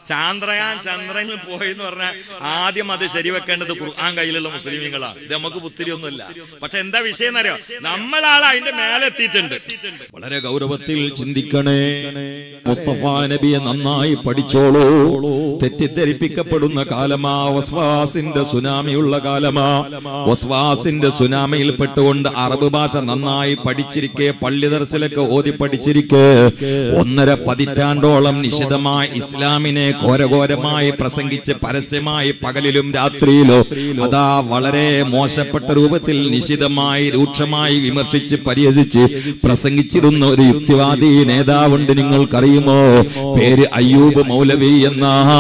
ചാന്ദ്രയാൻ ചന്ദ്രനിൽ പോയി എന്ന് പറഞ്ഞാൽ ആദ്യം അത് ശരിവെക്കേണ്ടത് ഖുർആൻ കയ്യിലുള്ള മുസ്ലിമീങ്ങളാണ് ഇത് നമുക്ക് പുത്തിരിയൊന്നുമില്ല പക്ഷെ എന്താ വിഷയം എന്നറിയോ നമ്മളാൾ അതിന്റെ മേലെ എത്തിയിട്ടുണ്ട് വളരെ ഗൗരവത്തിൽ ചിന്തിക്കണേ മുസ്തഫ നബിയെ നന്നായി പഠിച്ചോളൂ തെറ്റിദ്ധരിപ്പിക്കപ്പെടുന്ന കാലമാ വസ്വാസിന്റെ സുനാമിയുള്ള കാലമാ വസ്വാസിന്റെ സുനാമിയിൽ പെട്ടുകൊണ്ട് അറബ് ഭാഷ നന്നായി പഠിച്ചിരിക്കെ പള്ളി ദർശലൊക്കെ ഓതി പഠിച്ചിരിക്കെ ഒന്നര പതിറ്റാണ്ടോളം നിശിതമായി ഇസ്ലാമിനെ ഘോരഘോരമായി പ്രസംഗിച്ച് പരസ്യമായി പകലിലും രാത്രിയിലോ അതാ വളരെ മോശപ്പെട്ട രൂപത്തിൽ നിശിതമായി രൂക്ഷമായി വിമർശിച്ച് പരിഹസിച്ച് പ്രസംഗിച്ചിരുന്ന ഒരു യുക്തിവാദി നേതാവുണ്ട് നിങ്ങൾക്കറിയുമോ പേര് അയ്യൂബ് മൗലവി എന്ന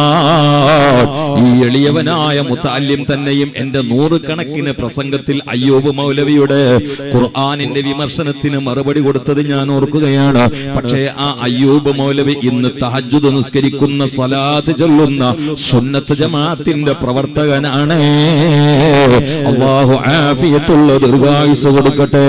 ഈ എളിയവനായ മുത്താല്യം തന്നെയും എന്റെ നൂറുകണക്കിന് പ്രസംഗത്തിൽ അയ്യൂബ് മൗലവിയുടെ ഖുർആാനിന്റെ വിമർശനത്തിന് മറുപടി കൊടുത്തത് ഞാൻ ഓർക്കുകയാണ് പക്ഷേ ആ അയ്യൂബ് മൗലവി ഇന്ന് തഹജുദ് നിസ്കരിക്കുന്ന സലാത്ത് ചൊല്ലുന്ന സുന്നത്ത് ജമാഅത്തിന്റെ പ്രവർത്തകനാണ് അള്ളാഹു ആഫിയത്തുള്ള ദീർഘായുസ് കൊടുക്കട്ടെ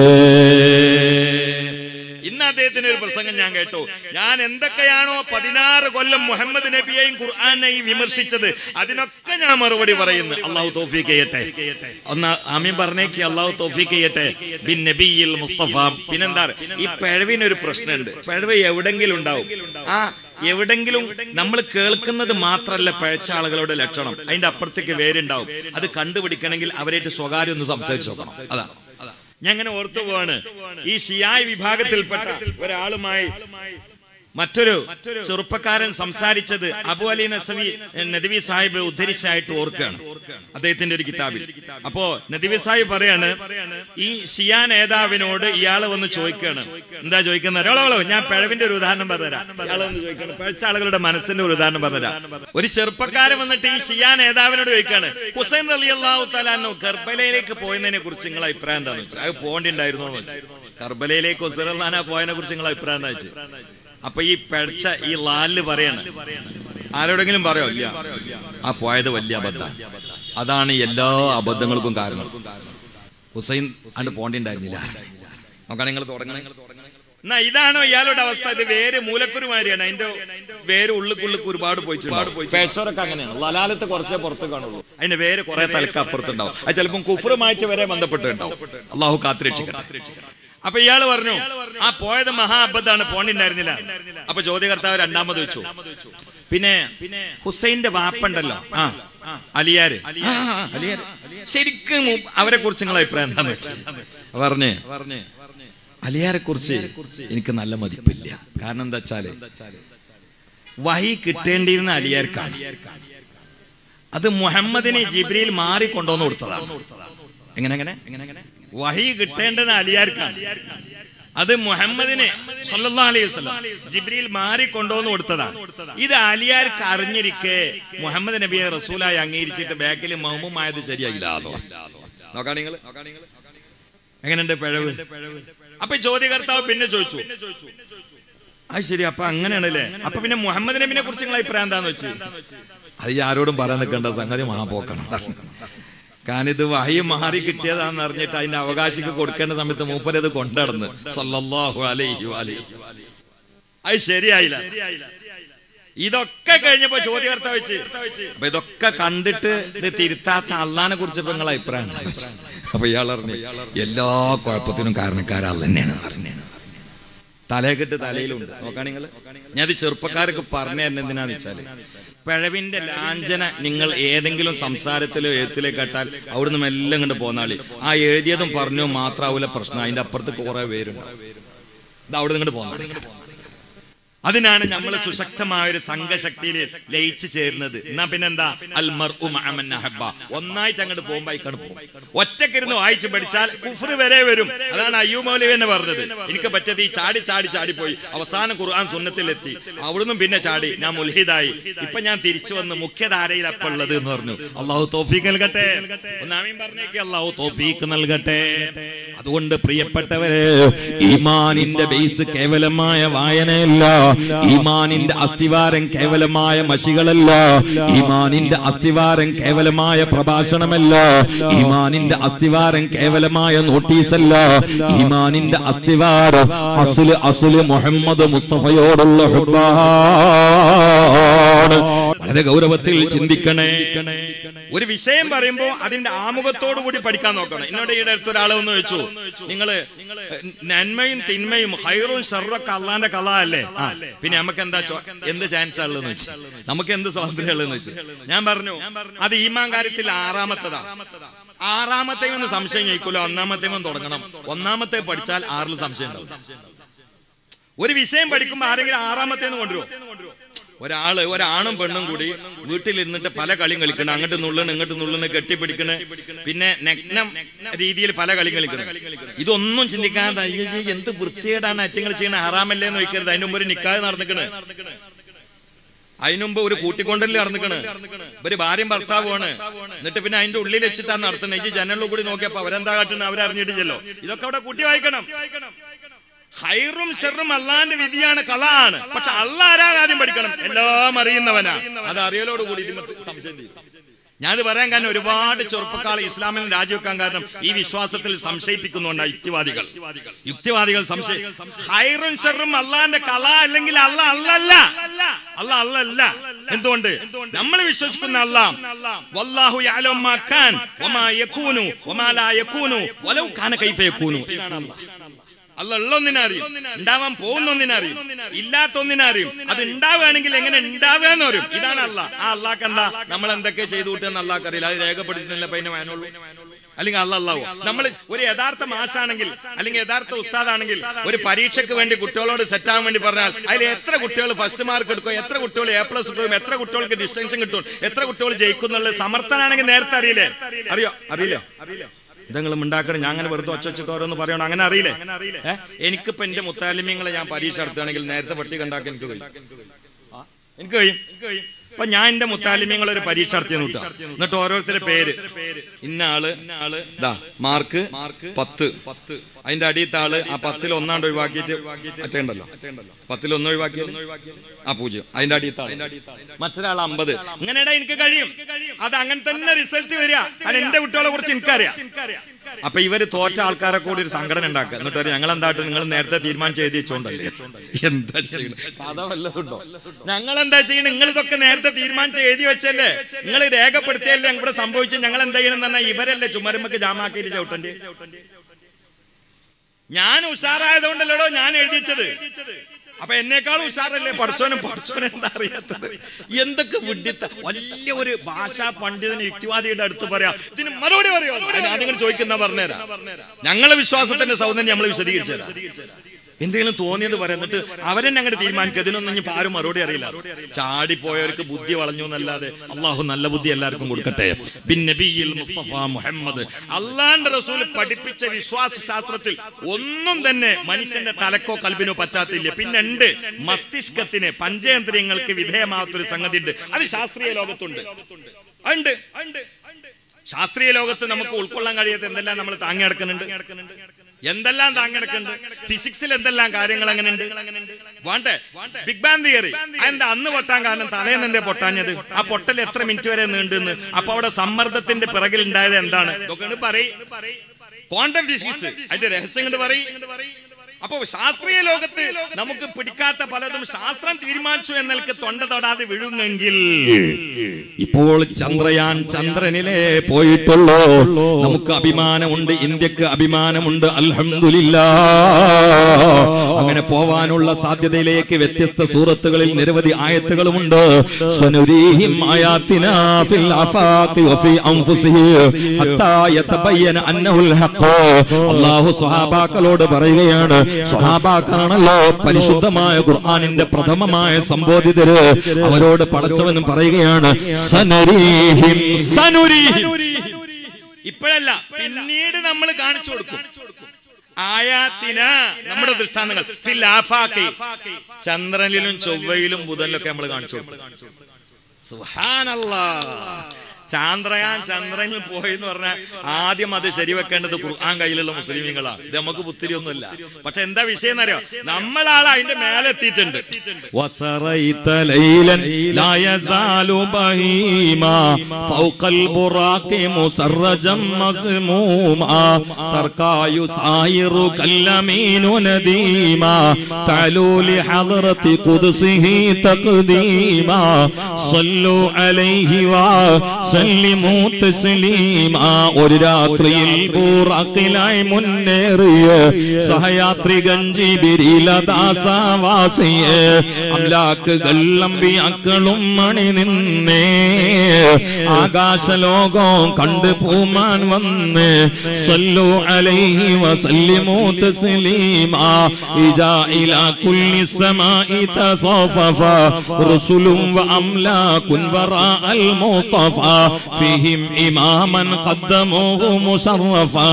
ഇന്ന് അദ്ദേഹത്തിന് ഒരു പ്രസംഗം ഞാൻ കേട്ടു ഞാൻ എന്തൊക്കെയാണോ പതിനാറ് കൊല്ലം മുഹമ്മദ് നബിയെയും ഖുർആാനെയും വിമർശിച്ചത് അതിനൊക്കെ ഞാൻ മറുപടി പറയുന്നു അള്ളാഹു തോഫീക്ക് ചെയ്യട്ടെ ഒന്ന് ആമീൻ പറഞ്ഞേക്ക് അള്ളാഹു തോഫീക്ക് ചെയ്യട്ടെ ബിൻ നബിയിൽ മുസ്തഫ പിന്നെന്താ ഈ പിഴവിനൊരു പ്രശ്നമുണ്ട് പിഴവ് എവിടെങ്കിലും ഉണ്ടാവും ആ എവിടെങ്കിലും നമ്മൾ കേൾക്കുന്നത് മാത്രമല്ല പഴച്ച ആളുകളുടെ ലക്ഷണം അതിന്റെ അപ്പുറത്തേക്ക് വേരുണ്ടാവും അത് കണ്ടുപിടിക്കണമെങ്കിൽ അവരായിട്ട് സ്വകാര്യം ഒന്ന് സംസാരിച്ചു നോക്കണം അതാണ് ഞാൻ അങ്ങനെ ഓർത്തു പോവാണ് ഈ ഷിയായ് വിഭാഗത്തിൽപ്പെട്ട ഒരാളുമായി മറ്റൊരു ചെറുപ്പക്കാരൻ സംസാരിച്ചത് അബു അലി നസവി നദവി സാഹിബ് ഉദ്ധരിച്ചായിട്ട് ഓർക്കുകയാണ് അദ്ദേഹത്തിന്റെ ഒരു കിതാബിൽ അപ്പോ നദവി സാഹിബ് പറയാണ് ഈ ഷിയാ നേതാവിനോട് ഇയാള് വന്ന് ചോദിക്കുകയാണ് എന്താ ചോദിക്കുന്നത് ഒരാളോ ഞാൻ പിഴവിന്റെ ഒരു ഉദാഹരണം പറഞ്ഞുതരാം ഇയാള് വന്ന് ചോദിക്കുകയാണ് പഴച്ച ആളുകളുടെ മനസ്സിന്റെ ഒരു ഉദാഹരണം പറഞ്ഞുതരാം ഒരു ചെറുപ്പക്കാരൻ വന്നിട്ട് ഈ ഷിയാ നേതാവിനോട് ചോദിക്കുകയാണ് ഹുസൈൻ അലി അള്ളാഹു തലാനോ കർബലയിലേക്ക് പോയതിനെ കുറിച്ച് നിങ്ങളെ അഭിപ്രായം എന്താന്ന് വെച്ചാൽ അത് പോകേണ്ടിണ്ടായിരുന്നു എന്ന് വെച്ചാൽ കർബലയിലേക്ക് ഹുസൈൻ അള്ളഹാന പോയതിനെ കുറിച്ച് നിങ്ങളെ അഭിപ്രായം എന്താ വെച്ചാൽ അപ്പൊ ഈ പഴച്ച ഈ ലാലില് പറയാണ് ആരോടെങ്കിലും പറയോ ഇല്ല ആ പോയത് വലിയ അബദ്ധം അതാണ് എല്ലാ അബദ്ധങ്ങൾക്കും കാരണം ഹുസൈൻ അണ്ട് പോണ്ടിണ്ടായിരുന്നില്ല നോക്കാം നിങ്ങൾ തുടങ്ങണേ എന്നാ ഇതാണോ ഇയാളുടെ അവസ്ഥ ഇത് വേര് മൂലക്കുരുമാരിയാണ് അതിന്റെ വേര് ഉള്ളിക്കുള്ളിക്ക് ഒരുപാട് പോയിട്ട് പേച്ചോരൊക്കെ അങ്ങനെയാണ് ലലാലത്ത് കുറച്ചേ പുറത്ത് കാണുള്ളൂ അതിന്റെ വേര് കുറെ തലക്ക് അപ്പുറത്തുണ്ടാവും അത് ചിലപ്പം കുഫറുമായിട്ട് വരെ ബന്ധപ്പെട്ടുണ്ടാവും അള്ളാഹു കാത്തിരക്ഷിക്കട്ടെ അപ്പൊ ഇയാള് പറഞ്ഞു ആ പോയത് മഹാ അബദ്ധാണ് പോണ്ടിണ്ടായിരുന്നില്ല അപ്പൊ ചോദ്യകർത്താവ് രണ്ടാമത് വെച്ചു പിന്നെ പിന്നെ ഹുസൈന്റെ വാപ്പുണ്ടല്ലോ ആ അലിയാര് ആ, ആ, അലിയാര് ശരിക്കും അവരെ കുറിച്ച് നിങ്ങളെ അഭിപ്രായം എന്താന്ന് വെച്ചാൽ പറഞ്ഞേ പറഞ്ഞേ അലിയാരെ കുറിച്ച് എനിക്ക് നല്ല മതിപ്പില്ല കാരണം എന്താ വെച്ചാല് വഹി കിട്ടേണ്ടിയിരുന്ന അലിയാർക്കാണ് അത് മുഹമ്മദിനെ ജിബ്രിയിൽ മാറി കൊണ്ടുവന്ന് കൊടുത്തതാണ് എങ്ങനെ എങ്ങനെ എങ്ങനെ എങ്ങനെ വഹി കിട്ടേണ്ടത് അലിയാർക്കാണ് അത് മുഹമ്മദിനെ സല്ലല്ലാഹു അലൈഹി വസല്ലം ജിബ്രിയിൽ മാറി കൊണ്ടുവന്ന് കൊടുത്തതാണ് ഇത് അലിയാർക്ക് അറിഞ്ഞിരിക്കെ മുഹമ്മദ് നബിയെ റസൂലായി അംഗീകരിച്ചിട്ട് ബാക്കിൽ മഹമുമായത് ശരിയായില്ല നോക്കാം നിങ്ങൾ എങ്ങനെയുണ്ട് പിഴവ് അപ്പൊ ഈ ചോദ്യകർത്താവ് പിന്നെ ചോദിച്ചു അത് ശരി അപ്പൊ അങ്ങനെയാണല്ലേ അപ്പൊ പിന്നെ മുഹമ്മദ് നബിനെ കുറിച്ച് നിങ്ങളെ അഭിപ്രായം എന്താന്ന് വെച്ച് അത് ഈ ആരോടും പറയാൻ നിൽക്കേണ്ട സംഗതി മഹാപോക്കണം കാരണം ഇത് വഹി മാറി കിട്ടിയതാണെന്ന് അറിഞ്ഞിട്ട് അതിന്റെ അവകാശിക്ക് കൊടുക്കേണ്ട സമയത്ത് മൂപ്പരത് കൊണ്ടടന്ന് സല്ലല്ലാഹു അലൈഹി വഅലൈഹി വസല്ലം. അത് ശരിയായില്ല ഇതൊക്കെ കഴിഞ്ഞപ്പോ ചോദ്യകർത്താവ് വെച്ച് അപ്പൊ ഇതൊക്കെ കണ്ടിട്ട് ഇത് തിരുത്താത്ത അള്ളാനെ കുറിച്ച് ഇപ്പൊ നിങ്ങളെ അഭിപ്രായം എന്താ വെച്ച്? അപ്പൊ ഇയാൾ അറിഞ്ഞു എല്ലാ കുഴപ്പത്തിനും കാരണക്കാരൻ അല്ല തന്നെയാണ് അറിഞ്ഞാണ് തലകെട്ട് തലയിലുണ്ട് നോക്കാ നിങ്ങൾ ഞാൻ ഇത് ചെറുപ്പക്കാർക്ക് പറഞ്ഞു തരുന്ന എന്തിനാന്ന് വെച്ചാല് പിഴവിന്റെ ലാഞ്ചന നിങ്ങൾ ഏതെങ്കിലും സംസാരത്തിലോ എഴുത്തിലോ കേട്ടാൽ അവിടുന്ന് മെല്ലെ കണ്ട് പോന്നാളി ആ എഴുതിയതും പറഞ്ഞോ മാത്രമാവില്ല പ്രശ്നം അതിന്റെ അപ്പുറത്ത് കുറെ പേരുണ്ട് ഇത് അവിടെ നിന്ന് പോന്നാളി അതിനാണ് നമ്മൾ സുശക്തമായ ഒരു സംഘശക്തിയിൽ ലയിച്ചു ചേരുന്നത് എന്നാ പിന്നെന്താ അൽ മർഉ മഅ മൻ അഹബ്ബ ഒന്നായിട്ട് അങ്ങോട്ട് പോകുമ്പോ അയക്കാണ് പോകും ഒറ്റക്കിരുന്ന് വായിച്ചു പഠിച്ചാൽ കുഫ്ർ വരെ വരും അതാണ് അയ്യൂബ് മൗലവി എന്ന് പറഞ്ഞത് എനിക്ക് പറ്റത് ഈ ചാടി ചാടി ചാടി പോയി അവസാനം ഖുർആൻ സുന്നത്തിലെത്തി അവിടുന്ന് പിന്നെ ചാടി ഞാൻ മുൽഹിദായി ഇപ്പൊ ഞാൻ തിരിച്ചു വന്ന് മുഖ്യധാരയിൽ അപ്പൊ ഉള്ളത് എന്ന് പറഞ്ഞു അള്ളാഹു തോഫീക്ക് നൽകട്ടെ ഒന്നാമീൻ പറഞ്ഞേക്ക് അള്ളാഹു തോഫീക്ക് നൽകട്ടെ അതുകൊണ്ട് പ്രിയപ്പെട്ടവരെ ഈമാനിന്റെ ബേസ് കേവലമായ വായനയല്ല ഈമാനിന്റെ അസ്ഥിവാരം കേവലമായ മഷികളല്ല ഈമാനിന്റെ അസ്ഥിവാരം കേവലമായ പ്രഭാഷണമല്ല ഈമാനിന്റെ അസ്ഥിവാരം കേവലമായ നോട്ടീസല്ല ഈമാനിന്റെ അസ്ഥിവാരം അസുല് അസുല് മുഹമ്മദ് മുസ്തഫയോടുള്ള ഹുബ്ബാണ് വളരെ വളരെ ഗൗരവത്തിൽ ചിന്തിക്കണേ ഒരു വിഷയം പറയുമ്പോ അതിന്റെ ആമുഖത്തോടു കൂടി പഠിക്കാൻ നോക്കണം എന്നോട് ഈ അടുത്ത് ഒരാളെ ഒന്ന് വെച്ചു നിങ്ങള് നന്മയും തിന്മയും ഹൈറും ഷെറൊക്കെ അള്ളാന്റെ കഥ അല്ലേ ആ പിന്നെ നമുക്ക് എന്താ ചോ- എന്ത് ചാൻസ് ഉള്ളതെന്ന് വെച്ച് നമുക്ക് എന്ത് സ്വാതന്ത്ര്യം ഉള്ളതെന്ന് വെച്ച് ഞാൻ പറഞ്ഞു അത് ഈമാൻ കാര്യത്തിൽ ആറാമത്തതാ ആറാമത്തെ ഒന്ന് സംശയം ചോദിക്കൂല ഒന്നാമത്തെ ഒന്ന് തുടങ്ങണം ഒന്നാമത്തെ പഠിച്ചാൽ ആറിൽ സംശയം ഉണ്ടാവും ഒരു വിഷയം പഠിക്കുമ്പോ ആരെങ്കിലും ആറാമത്തേന്ന് കൊണ്ടുവരുമോ ഒരാള് ഒരാണും പെണ്ണും കൂടി വീട്ടിലിരുന്നിട്ട് പല കളിയും കളിക്കണം അങ്ങോട്ട് നുള്ളണ് ഇങ്ങോട്ട് നുള്ളണ് കെട്ടിപ്പിടിക്കണ് പിന്നെ നഗ്നം രീതിയിൽ പല കളിയും കളിക്കണം ഇതൊന്നും ചിന്തിക്കാതെ അയ്യോ, അയ്യോ, എന്ത് വൃത്തികേടാണ് അച്ഛങ്ങൾ ചെയ്യണ ഹറാമല്ലേ എന്ന് വയ്ക്കരുത് അതിന് മുമ്പ് ഒരു നിക്കാതെ നടന്നിക്കണ് അതിനുമ്പ് ഒരു കൂട്ടിക്കൊണ്ടല്ലേ നടന്നിക്കണ് ഇവര് ഭാര്യയും ഭർത്താവുമാണ് എന്നിട്ട് പിന്നെ അതിന്റെ ഉള്ളിൽ വെച്ചിട്ടാണ് നടത്തുന്നത് ഈ ജനലിൽ കൂടി നോക്കിയപ്പോ അവരെന്താ കാട്ടുന്നത് അവരറിഞ്ഞിട്ടില്ലല്ലോ ഇതൊക്കെ അവിടെ കൂട്ടി വായിക്കണം ഹൈറും ഷെറും അള്ളാന്റെ വിധിയാണ് കളാണ് പക്ഷെ അള്ള ആരാണ് ആദ്യം പഠിക്കണം എല്ലാം അറിയുന്നവനാ അത് അറിയലോട് കൂടി ഇതിനകത്ത് സംശയം തീരും. ഞാനിത് പറയാൻ കാരണം ഒരുപാട് ചെറുപ്പക്കാർ ഇസ്ലാമിൽ രാജിവെക്കാൻ കാരണം ഈ വിശ്വാസത്തിൽ സംശയിപ്പിക്കുന്നുണ്ട് യുക്തിവാദികൾ യുക്തിവാദികൾ സംശയം ഹൈറും ഷെറും അള്ളാന്റെ കള അല്ലെങ്കിൽ അല്ല അല്ലല്ല അല്ല അല്ലല്ല എന്തുകൊണ്ട് നമ്മൾ വിശ്വസിക്കുന്ന അല്ല വല്ലാഹു യഅലമു മാ കാൻ വമാ യകൂനു വമാ ലാ യകൂനു വലൗ കാന കൈഫ യകൂനു ഇതാണ് അല്ലാഹ് അല്ല ഉള്ളൊന്നിനെ അറിയും ഉണ്ടാവാൻ പോകുന്ന ഒന്നിനെ അറിയും ഇല്ലാത്ത ഒന്നിനെ അറിയും അത് ഉണ്ടാവുകയാണെങ്കിൽ എങ്ങനെ ഉണ്ടാവുക എന്ന് അറിയും ഇതാണ് അല്ല ആ അള്ളാഹ് എന്താ നമ്മൾ എന്തൊക്കെ ചെയ്തു കൂട്ടുന്ന അള്ളാഹ് അറിയില്ല അത് രേഖപ്പെടുത്തുന്നില്ല പൈന വേനുള്ളൂ അല്ലെങ്കിൽ അല്ല അല്ലാവോ നമ്മൾ ഒരു യഥാർത്ഥ മാഷാണെങ്കിൽ അല്ലെങ്കിൽ യഥാർത്ഥ ഉസ്താദാണെങ്കിൽ ഒരു പരീക്ഷയ്ക്ക് വേണ്ടി കുട്ടികളോട് സെറ്റ് ആവാൻ വേണ്ടി പറഞ്ഞാൽ അതിൽ എത്ര കുട്ടികൾ ഫസ്റ്റ് മാർക്ക് എടുക്കും എത്ര കുട്ടികൾ എ പ്ലസ് കിട്ടും എത്ര കുട്ടികൾക്ക് ഡിസ്റ്റൻഷൻ കിട്ടും എത്ര കുട്ടികൾ ജയിക്കും എന്നുള്ളത് സമർത്ഥനാണെങ്കിൽ നേരത്തെ അറിയില്ലേ അറിയോ അറിയില്ലേ അറിയില്ല ഇതെങ്കിലും ഉണ്ടാക്കണം ഞാൻ അങ്ങനെ വെറുതെ ഒച്ച വെച്ചിട്ട് ഓരോന്ന് പറയണം അങ്ങനെ അറിയില്ലേ ഏ? എനിക്കിപ്പോ എന്റെ മുത്താലിമ്യങ്ങളെ ഞാൻ പരീക്ഷ നടത്തുകയാണെങ്കിൽ നേരത്തെ പട്ടിക ഉണ്ടാക്കാൻ എനിക്ക് കഴിയും ആ, എനിക്ക് കഴിയും ഇപ്പൊ ഞാൻ എന്റെ മുത്താലിമ്യങ്ങൾ ഒരു പരീക്ഷ നടത്തിയെന്ന് വിട്ടാ എന്നിട്ട് ഓരോരുത്തരുടെ പേര് ഇന്ന ആള് ആള് ഇതാ മാർക്ക് മാർക്ക് പത്ത് പത്ത് അതിന്റെ അടിയത്തെ ആള് ആ പത്തിൽ ഒന്നാണ്ട് ഒഴിവാക്കിയിട്ട് അറ്റേണ്ടല്ലോ പത്തിൽ ഒന്ന് ഒഴിവാക്കി ആ പൂജ്യം അതിന്റെ അടിയത്തെ ആള് മറ്റൊരാൾ അമ്പത് ഇങ്ങനെയാ എനിക്ക് കഴിയും അത് അങ്ങനെ തന്നെ റിസൾട്ട് വരിക അത് എന്റെ കുട്ടികളെ കുറിച്ച് എനിക്കറിയാം അപ്പൊ ഇവര് തോറ്റ ആൾക്കാരെ കൂടി ഒരു സംഘടന ഉണ്ടാക്കുക എന്നിട്ട് പറയും, ഞങ്ങൾ എന്തായിട്ട് നിങ്ങൾ നേരത്തെ തീരുമാനിച്ച് എഴുതി വെച്ചോണ്ടല്ലേ എന്താ ചെയ്യണം കഥ വല്ലതുണ്ടോ ഞങ്ങൾ എന്താ ചെയ്യണം നിങ്ങൾ ഇതൊക്കെ നേരത്തെ തീരുമാനിച്ച് എഴുതി വെച്ചല്ലേ നിങ്ങൾ രേഖപ്പെടുത്തിയല്ലേ ഇവിടെ സംഭവിച്ചു ഞങ്ങൾ എന്താ ചെയ്യണം എന്ന് പറഞ്ഞാൽ ഇവരല്ലേ ചുമരുമ്പക്ക് ജാമാക്കിയിട്ട് ചവിട്ടണ്ടേ ഞാൻ ഉഷാറായതുകൊണ്ടല്ലോ ഞാൻ എഴുതി വെച്ചത് അപ്പൊ എന്നെക്കാളും ഉഷാറല്ലേ പഠിച്ചോനും പഠിച്ചോനും എന്താ അറിയാത്തത് എന്തൊക്കെ വിഡിത്ത വലിയ ഒരു ഭാഷാ പണ്ഡിതന് യുക്തിവാദിയുടെ അടുത്ത് പറയാം ഇതിന് മറുപടി പറയോ ആദ്യം ചോദിക്കുന്ന പറഞ്ഞുതരാം ഞങ്ങളെ വിശ്വാസത്തിന്റെ സൗന്ദര്യം നമ്മൾ വിശദീകരിച്ചു തരാം. എന്തെങ്കിലും തോന്നിയത് പറയാം എന്നിട്ട് അവരെന്നെ അങ്ങോട്ട് തീരുമാനിക്കുക ഇതിനൊന്നും ഇനി ആരും മറുപടി അറിയില്ല ചാടിപ്പോയവർക്ക് ബുദ്ധി വളഞ്ഞു എന്നല്ലാതെ അള്ളാഹു നല്ല ബുദ്ധി എല്ലാവർക്കും കൊടുക്കട്ടെ ബിൻ നബിയിൽ മുസ്തഫ മുഹമ്മദ് അള്ളാന്റെ റസൂൽ പഠിപ്പിച്ച വിശ്വാസ ശാസ്ത്രത്തിൽ ഒന്നും തന്നെ മനുഷ്യന്റെ തലക്കോ കൽബിനോ പറ്റാത്തില്ല പിന്നെ ഉണ്ട് മസ്തിഷ്കത്തിന് പഞ്ചേന്ദ്രിയങ്ങൾക്ക് വിധേയമാവാത്തൊരു സംഗതി ഉണ്ട് അത് ശാസ്ത്രീയ ലോകത്തുണ്ട് ഉണ്ട് ശാസ്ത്രീയ ലോകത്ത് നമുക്ക് ഉൾക്കൊള്ളാൻ കഴിയാത്ത എന്തെല്ലാം നമ്മൾ താങ്ങി നടക്കുന്നുണ്ട് എന്തെല്ലാം താങ്ങി നടക്കുന്നുണ്ട് ഫിസിക്സിൽ എന്തെല്ലാം കാര്യങ്ങൾ അങ്ങനെയുണ്ട് വേണ്ടേ ബിഗ് ബാൻ തിയറി അതിന്റെ അന്ന് പൊട്ടാൻ കാരണം തലേന്ന് എന്തേ പൊട്ടാഞ്ഞത് ആ പൊട്ടൽ എത്ര മിനിറ്റ് വരെ നീണ്ടെന്ന് അപ്പൊ അവിടെ സമ്മർദ്ദത്തിന്റെ പിറകിൽ ഉണ്ടായത് എന്താണ് ഇതൊക്കെ പറയും ക്വാണ്ടം ഫിസിക്സ് അതിന്റെ രഹസ്യം കൊണ്ട് പറയും അപ്പൊ ശാസ്ത്രീയ ലോകത്ത് നമുക്ക് പിടിക്കാത്ത പലതും ശാസ്ത്രം തീരുമാനിച്ചു എന്നൽക്ക് തൊണ്ട തൊടാതെ വിഴുങ്ങെങ്കിൽ ഇപ്പോൾ ചന്ദ്രയാൻ ചന്ദ്രനിലെ പോയിട്ടുള്ളൂ നമുക്ക് അഭിമാനമുണ്ട് ഇന്ത്യക്ക് അഭിമാനമുണ്ട് അൽഹംദുലില്ലാ അങ്ങനെ പോവാനുള്ള സാധ്യതയിലേക്ക് വ്യത്യസ്ത സൂറത്തുകളിൽ നിരവധി ആയത്തുകളുമുണ്ട് സ്വനുരീഹിം ആയാത്തിനാ ഫിൽ ആഫാഖി വഫി അൻഫുസിഹി ഹത്താ യതബയ്യന അന്നഹുൽ ഹഖ് അല്ലാഹു സ്വഹാബാക്കളോട് പറയുകയാണ് സ്വഹാബാക്കളാണല്ലോ പരിശുദ്ധമായ ഖുർആനിന്റെ പ്രഥമമായ സംബോധിതര് അവരോട് പടച്ചവനും പറയുകയാണ് സനരീഹിം സനുരീഹിം ഇപ്പോഴല്ല പിന്നീട് നമ്മൾ കാണിച്ചു കൊടുക്കും ആയാത്തിന നമ്മുടെ ദൃഷ്ടാന്തങ്ങൾ ഫിൽ ആഫാഖി ചന്ദ്രനിലും ചൊവ്വയിലും ബുധനിലൊക്കെ നമ്മൾ കാണിച്ചു കൊടുക്കും സുബ്ഹാനല്ലാ ചാന്ദ്രയാൻ ചന്ദ്രനിൽ പോയി എന്ന് പറഞ്ഞാൽ ആദ്യം അത് ശരിവെക്കേണ്ടത് ഖുർആൻ കയ്യിലുള്ള മുസ്ലിമീങ്ങളാണ് ഇത് നമുക്ക് പുത്തിരി ഒന്നുമില്ല പക്ഷെ എന്താ വിഷയം എന്നറിയോ നമ്മളാൾ അതിന്റെ മേലെ എത്തിയിട്ടുണ്ട് وسريت ليلا لا يزال بهيما فوق البراق مسرجا مسموما تركا يساير كاليمين نديما تعلو لحضرة قدسه تقديما صلوا عليه وسلموا تسليما ഒരു രാത്രിയിൽ ബൂറാക്കിലായി മുന്നേറിയ സഹയാത്രികൻ ജിബിരിലദാസവാസിയെ അംലാക്കുകൾ അമ്പിയാക്കളും മണി നിന്നേ ആകാശലോകം കണ്ട് പൂമാൻ വന്ന് സല്ലു അലൈഹി വസല്ലിമു തസ്ലീമാ ഇജാ ഇലാ കുല്ലി സമാഇ തസഫഫ റസുലും വഅംലാകുൻ വറാഅൽ മുസ്തഫ ഫീഹിം ഇമാമൻ ഖദ്ദമുഹു മുശറഫാ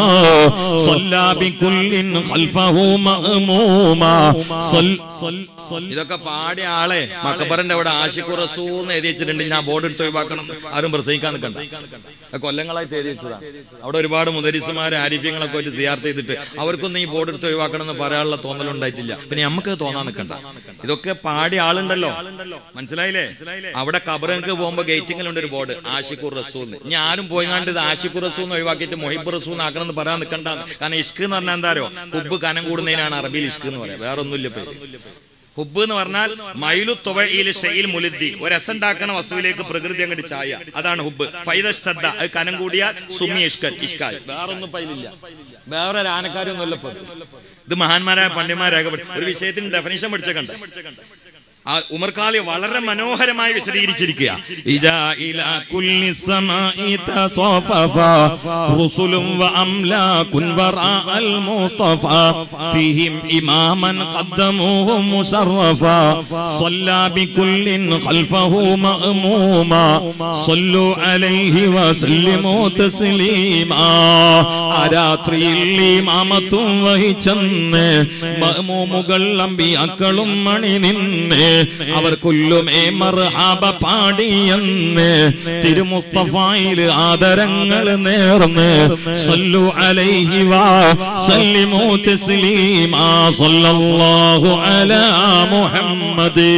صلى بكل خلفه مأموما صل صل صل ഇതൊക്കെ പാടിയ ആളെ മക്കബറിന്റെ അവിടെ ആഷിഖു റസൂന്ന് എഴുതി വെച്ചിട്ടുണ്ട് ഞാൻ ബോർഡ് എടുത്ത് ഒഴിവാക്കണം ആരും പ്രസംഗിക്കാൻ നിൽക്കണ്ട അത് കൊല്ലങ്ങളായിട്ട് എഴുതി വെച്ചതാണ് അവിടെ ഒരുപാട് മുദരിസുമാരെ ആരിഫ്യങ്ങളൊക്കെ വെച്ച് സിയാർത്ത് ചെയ്തിട്ട് അവർക്കൊന്നും ഈ ബോർഡ് എടുത്ത് ഒഴിവാക്കണം എന്ന് പറയാനുള്ള തോന്നലുണ്ടായിട്ടില്ല പിന്നെ നമുക്ക് തോന്നാൻ നിൽക്കണ്ട ഇതൊക്കെ പാടിയ ആളുണ്ടല്ലോ മനസ്സിലായില്ലേ അവിടെ കബറങ്ങൾക്ക് പോകുമ്പോ ഗേറ്റിങ്ങിലുണ്ട് ഒരു ബോർഡ് ആഷിഖുർ റസൂന്ന് ഇനി ആരും പോയിങ്ങാണ്ട് ഇത് ആഷിഖുർ റസൂന്ന് ഒഴിവാക്കിയിട്ട് മൊഹിബ് റസൂന്ന് ആക്കണം എന്ന് പറയാൻ നിൽക്കണ്ട കാരണം ഇഷ്ക് എന്ന് പറഞ്ഞാൽ എന്താ അറിയോ ഹുബ് കനം കൂടുന്നതിനാണ് അറബിയിൽ ഇഷ്ക് എന്ന് പറയാം വേറെ ഒന്നുമില്ല പേര് ഹുബ് എന്ന് പറഞ്ഞാൽ മൈലു തുവയിൽ ഷെയിൽ മുലുദ്ദി ഒരു രസമുണ്ടാക്കുന്ന വസ്തുവിലേക്ക് പ്രകൃതി അങ്ങോട്ട് ചായ അതാണ് ഹുബ് ഫൈദശ്രദ്ധ അത് കനം കൂടിയാൽ സുമി ഇഷ്കൻ ഇഷ്കായ് വേറൊന്നും പൈലില്ല വേറെ ഒരു ആനക്കാരൊന്നുമില്ല ഇപ്പൊ ഇത്. ഇത് മഹാന്മാരായ പണ്ഡിതന്മാരായ ഒരു വിഷയത്തിന് ഡെഫിനേഷൻ പഠിച്ച കണ്ട ആ ഉമർക്കാളി വളരെ മനോഹരമായി വിശദീകരിച്ചിരിക്കുക إجا إلى كل السماء تصففا رسل وأملاك وراء المصطفى فيهم إماما قدموه مشرفا صلى بكل خلفه مأموما صلوا عليه وسلموا تسليما ആരാത്രിയിൽ ഇമാമത്തും വഹിച്ചെന്ന് മഅ്മൂമുകൾ അമ്പിയാക്കളും മണി നിന്ന് അവർക്കൊല്ലുമേ മർഹാബ പാടിയെന്ന് തിരുമുസ്തഫായിൽ ആദരങ്ങൾ നേർന്ന് സല്ലു അലൈഹി വാ സല്ലിമു തസ്ലീമാ സല്ലല്ലാഹു അലാ മുഹമ്മദ്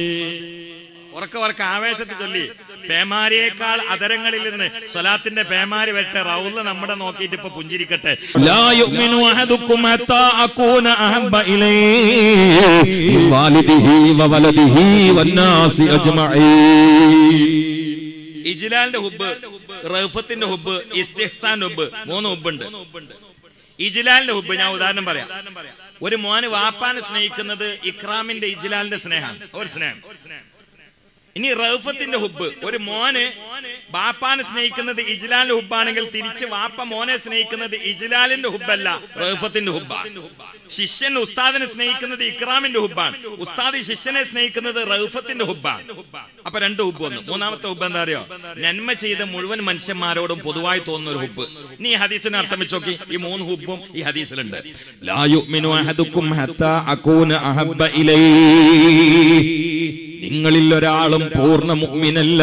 ഉറക്ക ഉറക്ക ആവേശത്തിൽ ചൊല്ലി പേമാരിയേക്കാൾ അതരങ്ങളിൽ നിന്ന് സ്വലാത്തിന്റെ പേമാരി വെട്ടെ റൗല നമ്മുടെ നോക്കിയിട്ട് ഇപ്പൊ പുഞ്ചിരിക്കട്ടെ لا يؤمن أحدكم حتى أكون أحب إليه من والده وولده والناس أجمعين ഇജ്ലാലിന്റെ ഹുബ് റഫത്തിന്റെ ഹുബ് ഇസ്തിഹ്സാന്റെ ഹുബ് മൂന്ന് ഹുബുണ്ട് ഇജ്ലാലിന്റെ ഹുബ് ഞാൻ ഉദാഹരണം പറയാം ഒരു മോന് വാപ്പാനെ സ്നേഹിക്കുന്നത് ഇക്രാമിന്റെ ഇജ്ലാലിന്റെ സ്നേഹമാണ് ഒരു സ്നേഹം ഇനി റഫത്തിന്റെ ഹുബ് ഒരു മോന് ബാപ്പാനെ സ്നേഹിക്കുന്നത് ഇജ്ലാലിന്റെ ഹുബാണെങ്കിൽ തിരിച്ച് വാപ്പ മോനെ സ്നേഹിക്കുന്നത് ഇജ്ലാലിന്റെ ഹുബല്ല റഫത്തിന്റെ ഹുബാണ് ശിഷ്യൻ ഉസ്താദിനെ സ്നേഹിക്കുന്നത് ഇക്രാമിന്റെ ഹുബാണ് ഉസ്താദ് ശിഷ്യനെ സ്നേഹിക്കുന്നത് റഫത്തിന്റെ ഹുബാണ് അപ്പൊ രണ്ട് ഹുബ് വന്നു മൂന്നാമത്തെ ഹുബ് എന്താ അറിയോ നന്മ ചെയ്ത മുഴുവൻ മനുഷ്യന്മാരോടും പൊതുവായി തോന്നുന്ന ഒരു ഹുബ് നീ ഈ ഹദീസിനെ അർത്ഥം വെച്ച് നോക്കി ഈ മൂന്ന് ഹുബും ഈ ഹദീസിലുണ്ട് لا يؤمن أحدكم حتى أكون أحب إليه നിങ്ങളിൽ ഒരാളും പൂർണ്ണ മുഅ്മിനല്ല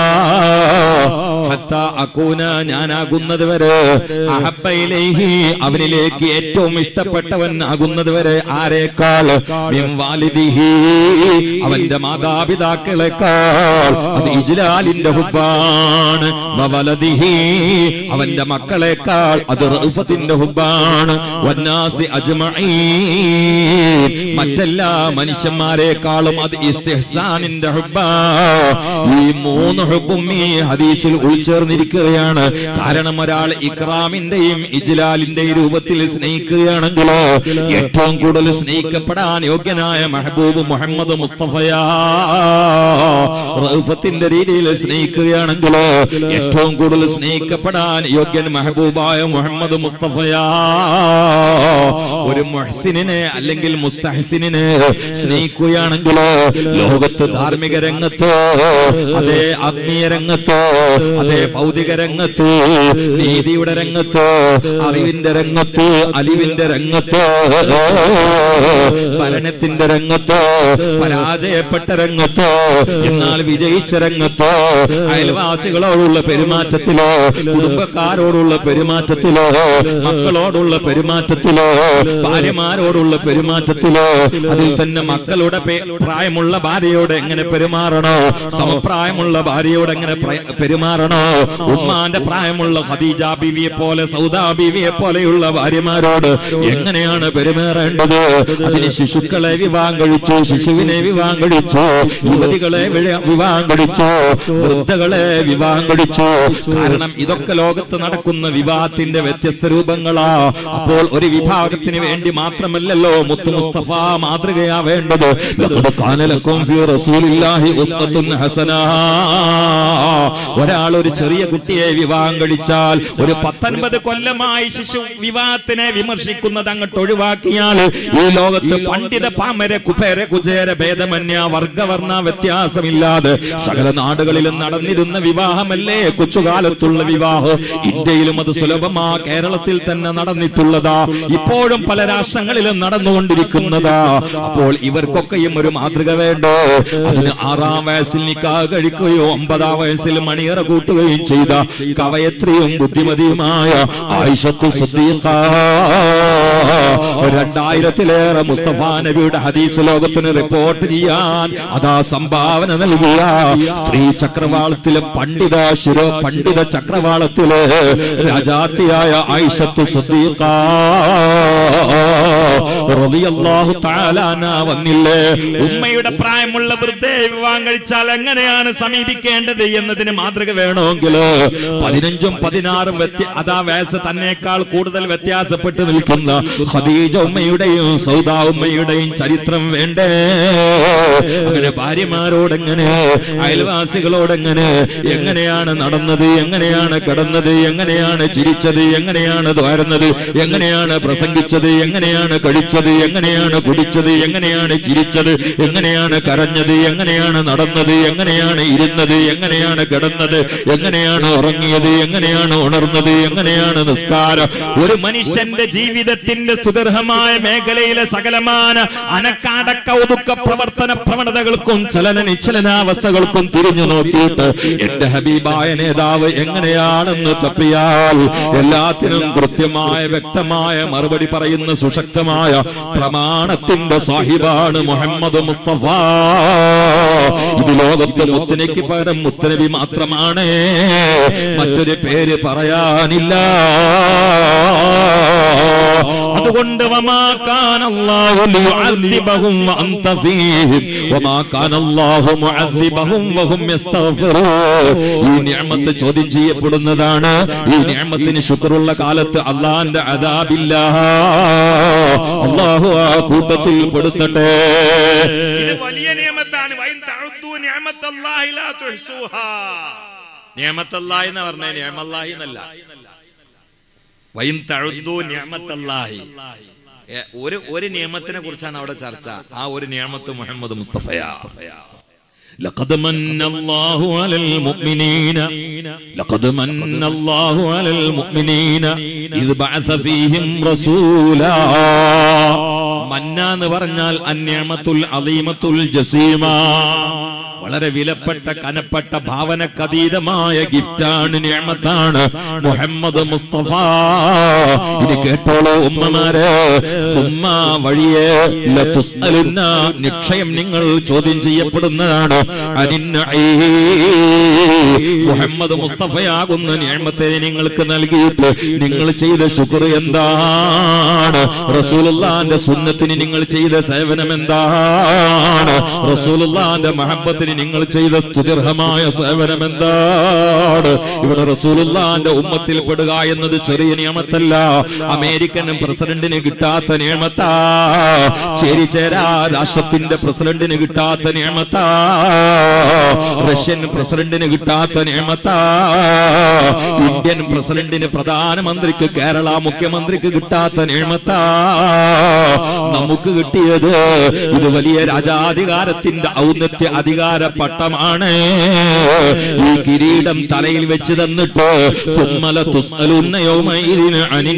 ഹത്താ അകൂന ഞാനാകുന്നത് വരെ അഹബ്ബ ഇലൈഹി അവനിലേക്ക് ഏറ്റവും ഇഷ്ടപ്പെട്ടവൻ ആകുന്നത് വരെ ആരേക്കാൾ മിൻ വാലിദിഹി അവന്റെ മാതാപിതാക്കളെക്കാൾ അത് ഇജ്ലാലിന്റെ ഹുബാണ് വവലദിഹി അവന്റെ മക്കളെക്കാൾ അത് റഫത്തിന്റെ ഹുബാണ് വന്നാസി അജ്മഈൻ മറ്റെല്ലാ മനുഷ്യന്മാരെക്കാളും അത് ഇസ്തിഹ്സാനിന്റെ ഹുബാ ഈ മൂന്ന് ഹുബും ഈ ഹദീസിൽ ഉൾച്ചേർന്നിരിക്കുകയാണ് കാരണം ഒരാൾ ഇക്രാമിന്റെയും ഇജ്ലാലിന്റെയും രൂപത്തിൽ സ്നേഹിക്കുകയാണെങ്കിലോ ഏറ്റവും കൂടുതൽ സ്നേഹിക്കപ്പെടാൻ യോഗ്യനായ മെഹബൂബ് മുഹമ്മദ് മുസ്തഫയാ റൗഫത്തിന്റെ രീതിയിൽ സ്നേഹിക്കുകയാണെങ്കിലോ ഏറ്റവും കൂടുതൽ സ്നേഹിക്കപ്പെടാൻ യോഗ്യൻ മെഹബൂബായ മുഹമ്മദ് മുസ്തഫയാ ഒരു മുഹ്സിനെ അല്ലെങ്കിൽ മുസ്തഹസിനെ സ്നേഹിക്കുകയാണെങ്കിലോ ലോകത്ത് ധാർമ്മിക രംഗത്ത് അതേ ആത്മീയ രംഗത്ത് അതേ ഭൗതിക രംഗത്ത് നീതിയുടെ രംഗത്ത് അറിവിന്റെ രംഗത്ത് അലിവിന്റെ രംഗത്ത് ഭരണത്തിന്റെ രംഗത്ത് പരാജയപ്പെട്ട രംഗത്ത് എന്നാൽ വിജയിച്ച രംഗത്ത് അയൽവാസികളോടുള്ള പെരുമാറ്റത്തിലോ കുടുംബക്കാരോടുള്ള പെരുമാറ്റത്തിലോ മക്കളോടുള്ള പെരുമാറ്റത്തിലോ ഭാര്യമാരോടുള്ള പെരുമാറ്റത്തിലോ അതിൽ തന്നെ മക്കളുടെ പേ- പ്രായമുള്ള ഭാര്യയോട് എങ്ങനെ പെരുമാറണോ സമപ്രായമുള്ള ഭാര്യയോട് എങ്ങനെ പ്ര- പെരുമാറണോ ഉമ്മാന്റെ പ്രായമുള്ള ഖദീജ ബീവിയെ പോലെ സൗദാ ബീവിയെ പോലെയുള്ള ഭാര്യമാരോട് എങ്ങനെയാണ് പെരുമാറേണ്ടത് അതിന് ശിശുക്കളെ വിവാഹം കഴിച്ചു ശിശുവിനെ വിവാഹം കഴിച്ചു യുവതികളെ വിഴ- വിവാഹം കഴിച്ചു വൃദ്ധകളെ വിവാഹം കഴിച്ചു കാരണം ഇതൊക്കെ ലോകത്ത് നടക്കുന്ന വിവാഹത്തിന്റെ വ്യത്യസ്ത രൂപങ്ങളാ അപ്പോൾ ഒരു വിഭാഗത്തിന് വേണ്ടി മാത്രമല്ലല്ലോ മുത്തു മുസ്തഫ മാതൃകയാ വേണ്ടത് ലഖദ് കാന ലക്കും ഫീ റസൂലില്ലാഹി ഉസ്വത്തുൻ ഹസനാ ഒരാൾ ഒരു ചെറിയ കുട്ടിയെ വിവാഹം കഴിച്ചാൽ ഒരു പത്തൊൻപത് കൊല്ലമായി ശിശു വിവാഹത്തിനെ വിമർശിക്കുന്നത് അങ്ങോട്ട് ഒഴിവാക്കിയാൽ ഈ ലോകത്ത് പണ്ഡിത പാമര കുഫേര കുചേര ഭേദമന്യ വർഗവർണ്ണ വ്യത്യാസമില്ലാതെ സകല നാടുകളിലും നടന്നിരുന്ന വിവാഹമല്ലേ കൊച്ചുകാലത്തുള്ള വിവാഹം ഇന്ത്യയിലും അത് സുലഭമാ കേരളത്തിൽ തന്നെ നടന്നിട്ടുള്ളതാ ഇപ്പോഴും പല രാഷ്ട്രങ്ങളിലും നടന്നുകൊണ്ടിരിക്കുന്നതാ അപ്പോൾ ഇവർക്കൊക്കെയും ഒരു മാതൃക വേണ്ടോ അതിന് ആറാം വയസ്സിൽ നിക്കാഹ് കഴിക്കുകയോ ഒമ്പതാം വയസ്സിൽ മണിയറ കൂട്ടുകയും ചെയ്ത കവയത്രിയും ബുദ്ധിമതിയുമായ ആയിഷത്തു സുദ്ദീഖ രണ്ടായിരത്തിലേറെ മുസ്തഫ നബിയുടെ ഹദീസ് ലോകത്തിന് റിപ്പോർട്ട് ചെയ്യാൻ അതാ സംഭാവന നൽകിയ സ്ത്രീ ചക്രവാളത്തിലെ പണ്ഡിത ശിരോ പണ്ഡിത ചക്രവാളത്തിലെ രാജാത്തിയായ ആയിഷത്തു സുദ്ദീഖ റളിയല്ലാഹു തആല അൻഹ വന്നില്ലേ ഉമ്മയുടെ പ്രായമുള്ള വൃദ്ധയെ വിവാഹം കഴിച്ചാൽ എങ്ങനെയാണ് സമീപിക്കേണ്ടത് എന്നതിന് മാതൃക വേണമെങ്കിൽ പതിനഞ്ചും പതിനാറും വ്യത്യ അതാ വയസ്സ് തന്നേക്കാൾ കൂടുതൽ വ്യത്യാസപ്പെട്ട് നിൽക്കുന്ന ഖദീജ ഉമ്മയുടെയും സൗദ ഉമ്മയുടെയും ചരിത്രം വേണ്ടേ അങ്ങനെ ഭാര്യമാരോടെങ്ങനെ അയൽവാസികളോടെങ്ങനെ എങ്ങനെയാണ് നടന്നത് എങ്ങനെയാണ് കിടന്നത് എങ്ങനെയാണ് ചിരിച്ചത് എങ്ങനെയാണ് ദ്വാരുന്നത് എങ്ങനെയാണ് പ്രസംഗിച്ചത് എങ്ങനെയാണ് കഴിച്ചത് എങ്ങനെയാണ് കുടിച്ചത് എങ്ങനെയാണ് ചിരിച്ചത് എങ്ങനെയാണ് കരഞ്ഞത് എങ്ങനെയാണ് നടന്നത് എങ്ങനെയാണ് ഇരുന്നത് എങ്ങനെയാണ് കിടന്നത് എങ്ങനെയാണ് ഉറങ്ങിയത് എങ്ങനെയാണ് ഉണർന്നത് എങ്ങനെയാണ് നിസ്കാരം ഒരു മനുഷ്യന്റെ ജീവിതത്തിന്റെ സുദീർഘമായ മേഖലയിലെ സകലമാന അനക്കാടക്ക ഒതുക്ക പ്രവർത്തന പ്രവണതകൾക്കും ചലന നിശ്ചലനാവസ്ഥകൾക്കും തിരിഞ്ഞു നോക്കിയിട്ട് എന്റെ ഹബീബായ നേതാവ് എങ്ങനെയാണെന്ന് തപ്പിയാൽ എല്ലാത്തിനും കൃത്യമായ വ്യക്തമായ മറുപടി പറയുന്ന സുശക്തമായ പ്രമാണത്തിന്റെ സാഹിബാണ് മുഹമ്മദ് മുസ്തഫ ഇത് ലോകത്ത് മുത്തനയ്ക്ക് പകരം മുത്തനബി മാത്രമാണ് മറ്റൊരു പേര് പറയാനില്ല അതുകൊണ്ട് വമാ കാന അല്ലാഹു ലിയുഅദ്ദിബഹും വഅൻത ഫീഹിം വമാ കാന അല്ലാഹു മുഅദ്ദിബഹും വഹും യസ്തഗ്ഫിറൂൻ ഈ നിഅമത്ത് ചോദ്യം ചെയ്യപ്പെടുന്നതാണ് ഈ നിഅമത്തിന് ശുക്റുള്ള കാലത്ത് അള്ളാന്റെ അദാബില്ല അല്ലാഹു ആ കൂട്ടത്തിൽ പെടുത്തട്ടെ ഇത് വലിയ നിയമത്താണ് വൈൻ തഅദ്ദു നിഅമത്തല്ലാഹി ലാ തുഹ്സുഹാ നിയമത്തല്ലാഹി എന്ന് പറഞ്ഞ നിയമല്ലാഹി എന്നല്ല വൈൻ തഅദ്ദു നിഅമത്തല്ലാഹി ഏ, ഒരു ഒരു നിയമത്തിനെ കുറിച്ചാണ് അവിടെ ചർച്ച ആ ഒരു നിയമത്ത് മുഹമ്മദ് മുസ്തഫയാ لقد من الله على المؤمنين لقد من الله على المؤمنين إذ بعث فيهم رسولا മന്ന എന്ന് പറഞ്ഞാൽ അന്യമത്തുൽ അലീമത്തുൽ ജസീമ വളരെ വിലപ്പെട്ട കനപ്പെട്ട ഭാവനക്കതീതമായ ഗിഫ്റ്റാണ് നിയമത്താണ് മുഹമ്മദ് മുസ്തഫ ഇനി കേട്ടോളൂ ഉമ്മമാരെ സുമ്മ വഴിയെ ലതുസ്അലുന്ന നിക്ഷയം നിങ്ങൾ ചോദ്യം ചെയ്യപ്പെടുന്നതാണ് അനിന്നഈ. മുഹമ്മദ് മുസ്തഫയാകുന്ന നിയമത്തെ നിങ്ങൾക്ക് നൽകിയിട്ട് നിങ്ങൾ ചെയ്ത ശുക്ർ എന്താണ് റസൂലുള്ളാന്റെ സുന്നത്തിന് നിങ്ങൾ ചെയ്ത സേവനം എന്താണ് റസൂലുള്ളാന്റെ മഹബത്തിന് നിങ്ങൾ ചെയ്ത സ്തുതിർഹമായ സേവനം എന്താണ് ഇവിടെ റസൂലുള്ളാന്റെ ഉമ്മത്തിൽ പെടുക എന്നത് ചെറിയ നിയമത്തല്ല അമേരിക്കൻ പ്രസിഡന്റിന് കിട്ടാത്ത നിയമത്താ ചേരിചേരാ രാഷ്ട്രത്തിന്റെ പ്രസിഡന്റിന് കിട്ടാത്ത നിയമത്താ റഷ്യൻ പ്രസിഡന്റിന് കിട്ടാത്ത നിയമത്താ ഇന്ത്യൻ പ്രസിഡന്റിന് പ്രധാനമന്ത്രിക്ക് കേരള മുഖ്യമന്ത്രിക്ക് കിട്ടാത്ത നിയമത്താ നമുക്ക് കിട്ടിയത് ഇത് വലിയ രാജാധികാരത്തിന്റെ ഔന്നത്യ അധികാര പട്ടമാണ് ഈ കിരീടം തലയിൽ വെച്ച് തന്നിട്ട് സുമ്മല തുസ്അലുന്ന യൗമഇദിന അനിൻ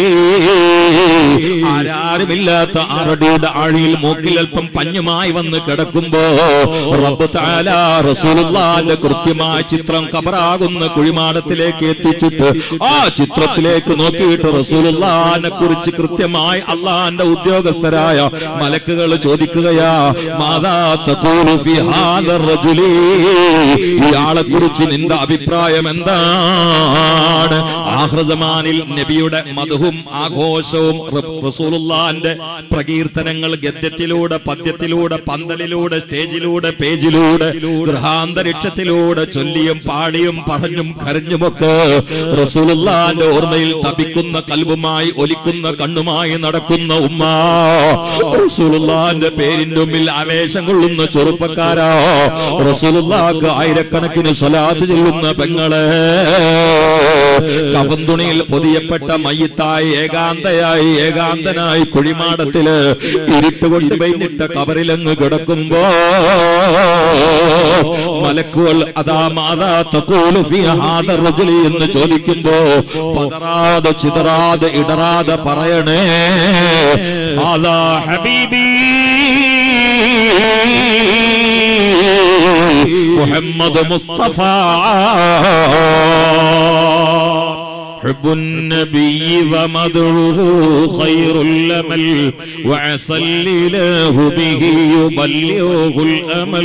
നഈം. ആരാരുമില്ലാത്ത ആറടിയുടെ ആഴിയിൽ മൂക്കിൽ അല്പം പഞ്ഞുമായി വന്ന് കിടക്കുമ്പോ റബ്ബ് തആല റസൂലുള്ളാന്റെ കൃത്യമായ ചിത്രം കബറാകുന്ന കുഴിമാടത്തിലേക്ക് എത്തിച്ചിട്ട് ആ ചിത്രത്തിലേക്ക് നോക്കിയിട്ട് റസൂലുള്ളാനെ കുറിച്ച് കൃത്യമായി അള്ളാന്റെ ഉദ്യോഗസ്ഥരായ മലക്കുകൾ ചോദിക്കുകയാ മാതാ തഖൂലു ഫി ഹാദർ റജുലി ഇയാളെ കുറിച്ച് നിന്റെ അഭിപ്രായം എന്താണ് ആഹ്റസമാനിൽ നബിയുടെ മധുവും ആഘോഷവും റ- റസൂലുള്ളാന്റെ പ്രകീർത്തനങ്ങൾ ഗദ്യത്തിലൂടെ പദ്യത്തിലൂടെ പന്തലിലൂടെ സ്റ്റേജിലൂടെ പേജിലൂടെ ഗൃഹാന്തരീക്ഷത്തിലൂടെ ചൊല്ലിയും പാടിയും പറഞ്ഞും കരഞ്ഞുമൊക്കെ റസൂലുള്ളാന്റെ ഓർമ്മയിൽ തപിക്കുന്ന കൽവുമായി ഒലിക്കുന്ന കണ്ണുമായി നടക്കുന്ന ഉമ്മ റസൂലുള്ളാന്റെ പേരിന്റെ മുമ്പിൽ ആവേശം കൊള്ളുന്ന ചെറുപ്പക്കാരാ റസൂലുള്ളാക്ക് ആയിരക്കണക്കിന് സ്വലാത്ത് ചെല്ലുന്ന പെങ്ങളെ കവന്തുണിയിൽ പൊതിയപ്പെട്ട മയ്യത്തായി ഏകാന്തയായി ഏകാന്തനായി കുഴിമാടത്തില് ഇരുട്ടുകൊണ്ട് പെയ്ഞ്ഞിട്ട കബറിലങ്ങ് കിടക്കുമ്പോ മലക്കുകൾ അതാ മാതാ തഖൂലു ഫീ ഹാദർ റജുലി എന്ന് ചോദിക്കുമ്പോ പതറാതെ ചിതറാതെ ഇടറാതെ പറയണേ ഹാദാ ഹബീബി മുഹമ്മദ് മുസ്തഫ حب النبي ومدعوه خير الأمل وعسى الإله به يبلغه الأمل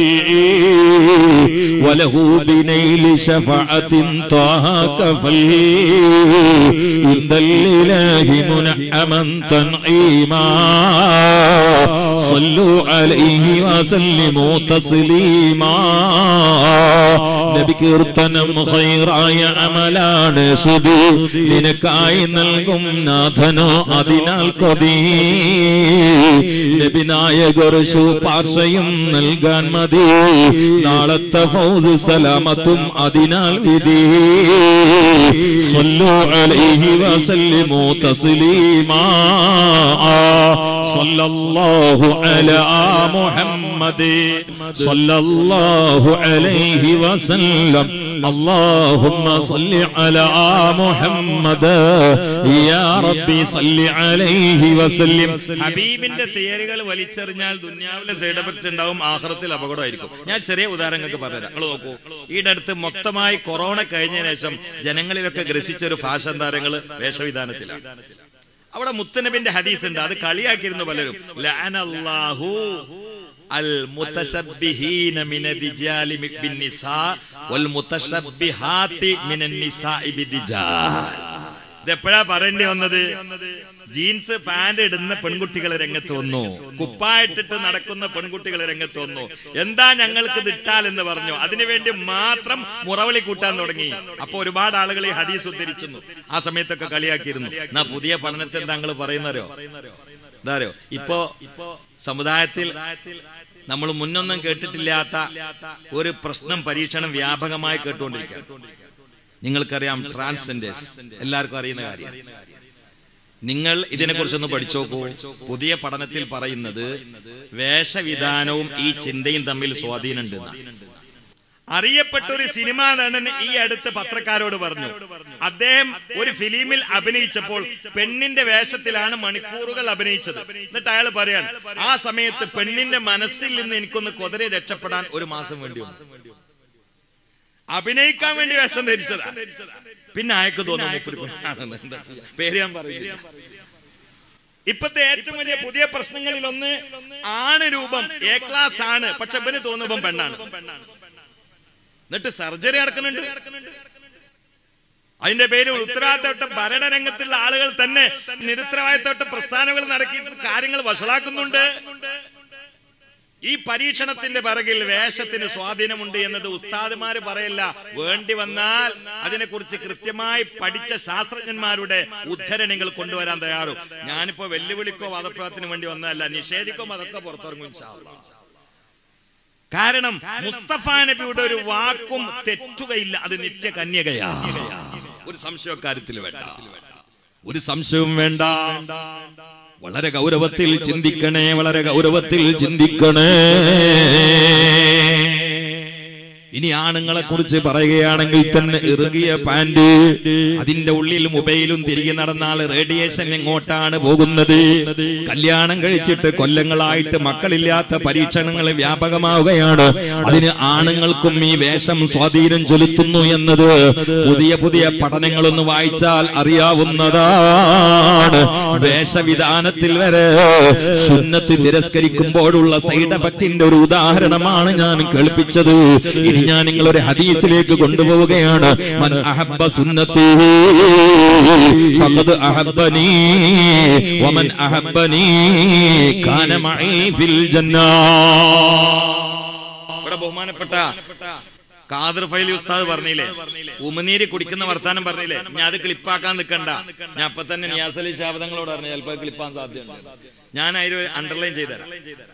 وله بنيل شفاعة طه كفل عند الإله منعما تنعيما صلوا عليه وسلموا تسليما നബി കീർത്തനം ഖൈറായ അമലാണ് സുബി നിനക്കായി നൽകും നാഥനോ അതിനാൽ കൊതി നബി നായകർ ശുപാർശയും നൽകാൻ മതി നാളത്തെ ഫൗസ് സലാമത്തും അതിനാൽ വിധി صلوا عليه وسلموا تسليما صلى الله على محمد صلى الله عليه وسلم اللهم صل على محمد يا ربي صل عليه وسلم ഹബീബിന്റെ തിയറികൾ വലിച്ചെറിഞ്ഞാൽ ദുന്യാവിലെ സൈഡ് എഫക്ട് ഉണ്ടാവും ആഹ്റത്തിൽ അപകടമായിരിക്കും ഞാൻ ചെറിയ ഉദാഹരണങ്ങൾക്ക് പറഞ്ഞുതരാം നിങ്ങൾ നോക്കൂ ഈയുടെ അടുത്ത് മൊത്തമായി കൊറോണ കഴിഞ്ഞ ശേഷം ജനങ്ങളിലൊക്കെ ഗ്രസിച്ച ഒരു ഫാഷൻ താരങ്ങൾ വേഷവിധാനത്തിലാണ് അവിടെ മുത്തനബിന്റെ ഹദീസ് ഉണ്ട് അത് കളിയാക്കിയിരുന്നു പലരും ലഅനല്ലാഹു അൽ മുതശബ്ബിഹീന മിന റിജാലി ബിൻ നിസാ വൽ മുതശബ്ബിഹാത്തി മിനൻ നിസാഇ ബിരിജാൽ ഇത് എപ്പോഴാ പറയേണ്ടി വന്നത് ജീൻസ് പാന്റ് ഇടുന്ന പെൺകുട്ടികൾ രംഗത്ത് വന്നു കുപ്പായിട്ടിട്ട് നടക്കുന്ന പെൺകുട്ടികൾ രംഗത്ത് വന്നു എന്താ ഞങ്ങൾക്ക് ഇത് ഇട്ടാൽ എന്ന് പറഞ്ഞു അതിനുവേണ്ടി മാത്രം മുറവിളി കൂട്ടാൻ തുടങ്ങി അപ്പൊ ഒരുപാട് ആളുകൾ ഈ ഹദീസ് ഉദ്ധരിച്ചിരുന്നു ആ സമയത്തൊക്കെ കളിയാക്കിയിരുന്നു എന്നാ പുതിയ പഠനത്തിൽ താങ്കൾ പറയുന്നവരോ എന്താരോ ഇപ്പോ സമുദായത്തിൽ നമ്മൾ മുന്നൊന്നും കേട്ടിട്ടില്ലാത്ത ഒരു പ്രശ്നം പരീക്ഷണം വ്യാപകമായി കേട്ടുകൊണ്ടിരിക്കുക നിങ്ങൾക്കറിയാം ട്രാൻസ്ജെൻഡേഴ്സ് എല്ലാവർക്കും അറിയുന്ന കാര്യം നിങ്ങൾ ഇതിനെക്കുറിച്ചൊന്ന് പഠിച്ചു നോക്കൂ പുതിയ പഠനത്തിൽ പറയുന്നത് വേഷവിധാനവും ഈ ചിന്തയും തമ്മിൽ സ്വാധീനമുണ്ട് അറിയപ്പെട്ട ഒരു സിനിമാ നടൻ ഈ അടുത്ത് പത്രക്കാരോട് പറഞ്ഞു അദ്ദേഹം ഒരു ഫിലിമിൽ അഭിനയിച്ചപ്പോൾ പെണ്ണിന്റെ വേഷത്തിലാണ് മണിക്കൂറുകൾ അഭിനയിച്ചത് എന്നിട്ട് അയാൾ പറയാൻ ആ സമയത്ത് പെണ്ണിന്റെ മനസ്സിൽ നിന്ന് എനിക്കൊന്ന് കുതിരെ രക്ഷപ്പെടാൻ ഒരു മാസം വേണ്ടി വന്നു അഭിനയിക്കാൻ വേണ്ടി വേഷം ധരിച്ചതാ പിന്നെ അയക്ക് തോന്നുന്നു മൂപ്പര് പെണ്ണാണെന്ന്. എന്താ ചെയ്യാ? പേര് ഞാൻ പറയില്ല ഇപ്പത്തെ ഏറ്റവും വലിയ പുതിയ പ്രശ്നങ്ങളിൽ ഒന്ന് ആണ് രൂപം എ ക്ലാസ് ആണ് പക്ഷെ ഇവന് തോന്നുമ്പം പെണ്ണാണ് എന്നിട്ട് സർജറി നടക്കുന്നുണ്ട് അതിന്റെ പേരിൽ ഉത്തരവാദിത്തപ്പെട്ട ഭരണരംഗത്തുള്ള ആളുകൾ തന്നെ നിരുത്തരവാദിത്തപ്പെട്ട പ്രസ്ഥാനങ്ങൾ നടത്തിയിട്ട് കാര്യങ്ങൾ വഷളാക്കുന്നുണ്ട് ഈ പരീക്ഷണത്തിന്റെ പിറകിൽ വേഷത്തിന് സ്വാധീനമുണ്ട് എന്നത് ഉസ്താദുമാര് പറയല്ല വേണ്ടി വന്നാൽ അതിനെക്കുറിച്ച് കൃത്യമായി പഠിച്ച ശാസ്ത്രജ്ഞന്മാരുടെ ഉദ്ധരണികൾ കൊണ്ടുവരാൻ തയ്യാറും ഞാനിപ്പോ വെല്ലുവിളിക്കോ വധപ്രവത്തിന് വേണ്ടി വന്നതല്ല നിഷേധിക്കോ അതൊക്കെ പുറത്തിറങ്ങും ഇൻഷാ അല്ലാ. കാരണം മുസ്തഫ നബിയുടെ ഒരു വാക്കും തെറ്റുകയില്ല അത് നിത്യ കന്യകയാ ഒരു സംശയക്കാര്യത്തിൽ വേണ്ട ഒരു സംശയവും വേണ്ട വളരെ ഗൗരവത്തിൽ ചിന്തിക്കണേ വളരെ ഗൗരവത്തിൽ ചിന്തിക്കണേ ഇനി ആണുങ്ങളെ കുറിച്ച് പറയുകയാണെങ്കിൽ തന്നെ ഇറുകിയ പാന്റ് അതിന്റെ ഉള്ളിൽ മൊബൈലും തിരികെ നടന്നാൽ റേഡിയേഷൻ എങ്ങോട്ടാണ് പോകുന്നത് കല്യാണം കഴിച്ചിട്ട് കൊല്ലങ്ങളായിട്ട് മക്കളില്ലാത്ത പരീക്ഷണങ്ങൾ വ്യാപകമാവുകയാണ് അതിന് ആണുങ്ങൾക്കും ഈ വേഷം സ്വാധീനം ചെലുത്തുന്നു എന്നത് പുതിയ പുതിയ പഠനങ്ങളൊന്ന് വായിച്ചാൽ അറിയാവുന്നതാണ് വേഷവിധാനത്തിൽ വരെ സുന്നത്ത് തിരസ്കരിക്കുമ്പോഴുള്ള സൈഡ് എഫക്റ്റിന്റെ ഒരു ഉദാഹരണമാണ് ഞാൻ കേൾപ്പിച്ചത് ഇനി ഞാൻ നിങ്ങളൊരു ഹദീസിലേക്ക് കൊണ്ടുപോവുകയാണ് മൻ അഹബ്ബ സുന്നത്തി ഫഖദ് അഹബ്ബനി വമൻ അഹബ്ബനി കാന മഈ ഫിൽ ജന്ന ഇവിടെ ബഹുമാനപ്പെട്ട കാദർ ഫൈലി ഉസ്താദ് പറഞ്ഞില്ലേ ഉമനീര് കുടിക്കുന്ന വർത്താനം പറഞ്ഞില്ലേ ഞാൻ അത് ക്ലിപ്പാക്കാൻ നിൽക്കണ്ട ഞാൻ അപ്പൊ തന്നെ നിയാസ് അലി ശാബ്ദങ്ങളോട് പറഞ്ഞു ചിലപ്പോൾ ക്ലിപ്പാൻ സാധ്യതയുണ്ട് ഞാൻ അതിൽ അണ്ടർലൈൻ ചെയ്തുതരാം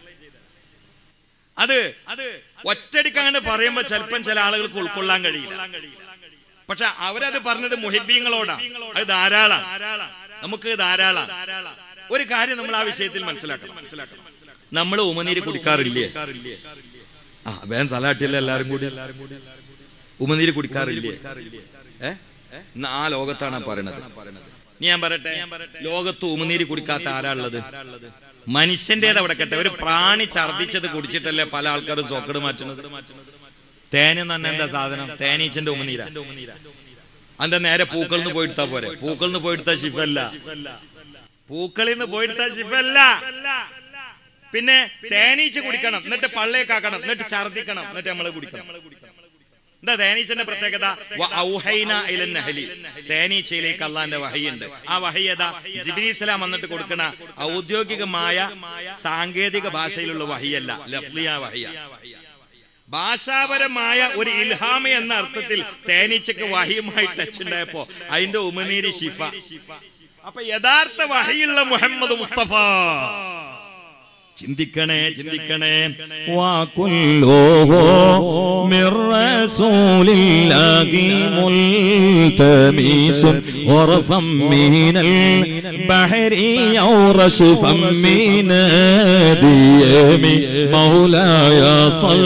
അത് അത് ഒറ്റടിക്കങ്ങനെ പറയുമ്പോ ചിലപ്പം ചില ആളുകൾക്ക് ഉൾക്കൊള്ളാൻ കഴിയില്ല പക്ഷെ അവരത് പറഞ്ഞത് മുഹിബീങ്ങളോടാ അത് ധാരാളം നമുക്ക് ധാരാളം ഒരു കാര്യം നമ്മൾ ആ വിഷയത്തിൽ മനസ്സിലാക്കണം മനസ്സിലാക്കണം നമ്മൾ ഉമനീര് കുടിക്കാറില്ലേ ആ വേഗം സലാട്ടിയല്ലേ എല്ലാരും കൂടി ഉമനീര് കുടിക്കാറില്ലേ ഏ ഇന്ന് ആ ലോകത്താണ് ഞാൻ പറയണത് നീ ഞാൻ പറയട്ടെ ലോകത്ത് ഉമനീര് കുടിക്കാത്ത ആരാ ഉള്ളത് മനുഷ്യന്റേത് അവിടെ കട്ടെ ഒരു പ്രാണി ഛർദിച്ചത് കുടിച്ചിട്ടല്ലേ പല ആൾക്കാരും സോക്കട് മാറ്റുന്നത് തേന് തന്നെ എന്താ സാധനം തേനീച്ചന്റെ ഉമനീര അന്താ നേരെ പൂക്കളിൽ നിന്ന് പോയെടുത്താ പോരെ പൂക്കളിൽ നിന്ന് പോയെടുത്താ ഷിഫല്ല പൂക്കളിൽ നിന്ന് പോയെടുത്താ ഷിഫല്ല പിന്നെ തേനീച്ച കുടിക്കണം എന്നിട്ട് പള്ളേക്കാക്കണം എന്നിട്ട് ഛർദിക്കണം എന്നിട്ട് നമ്മൾ കുടിക്കണം എന്താ തേനീച്ചന്റെ പ്രത്യേകത വ ഔഹൈന ഇലൻ നഹലി. തേനീച്ചയിലേക്ക് അള്ളാന്റെ വഹയുണ്ട് ആ വഹയത ജിബിരിസ്ലാം വന്നിട്ട് കൊടുക്കുന്ന ഔദ്യോഗികമായ സാങ്കേതിക ഭാഷയിലുള്ള വഹിയല്ല ലഫ്ലിയ വഹിയ ഭാഷാപരമായ ഒരു ഇൽഹാമ എന്ന അർത്ഥത്തിൽ തേനീച്ചക്ക് വഹിയുമായി ടച്ച് ഉണ്ടായപ്പോ അതിന്റെ ഉമനീര് ഷിഫ അപ്പൊ യഥാർത്ഥ വഹിയുള്ള മുഹമ്മദ് മുസ്തഫ ചിന്തിക്കണേ ചിന്തിക്കണേ وكله من رسول الله ملتمس غرفا من البحر أو رشفا من ديم مولاي صل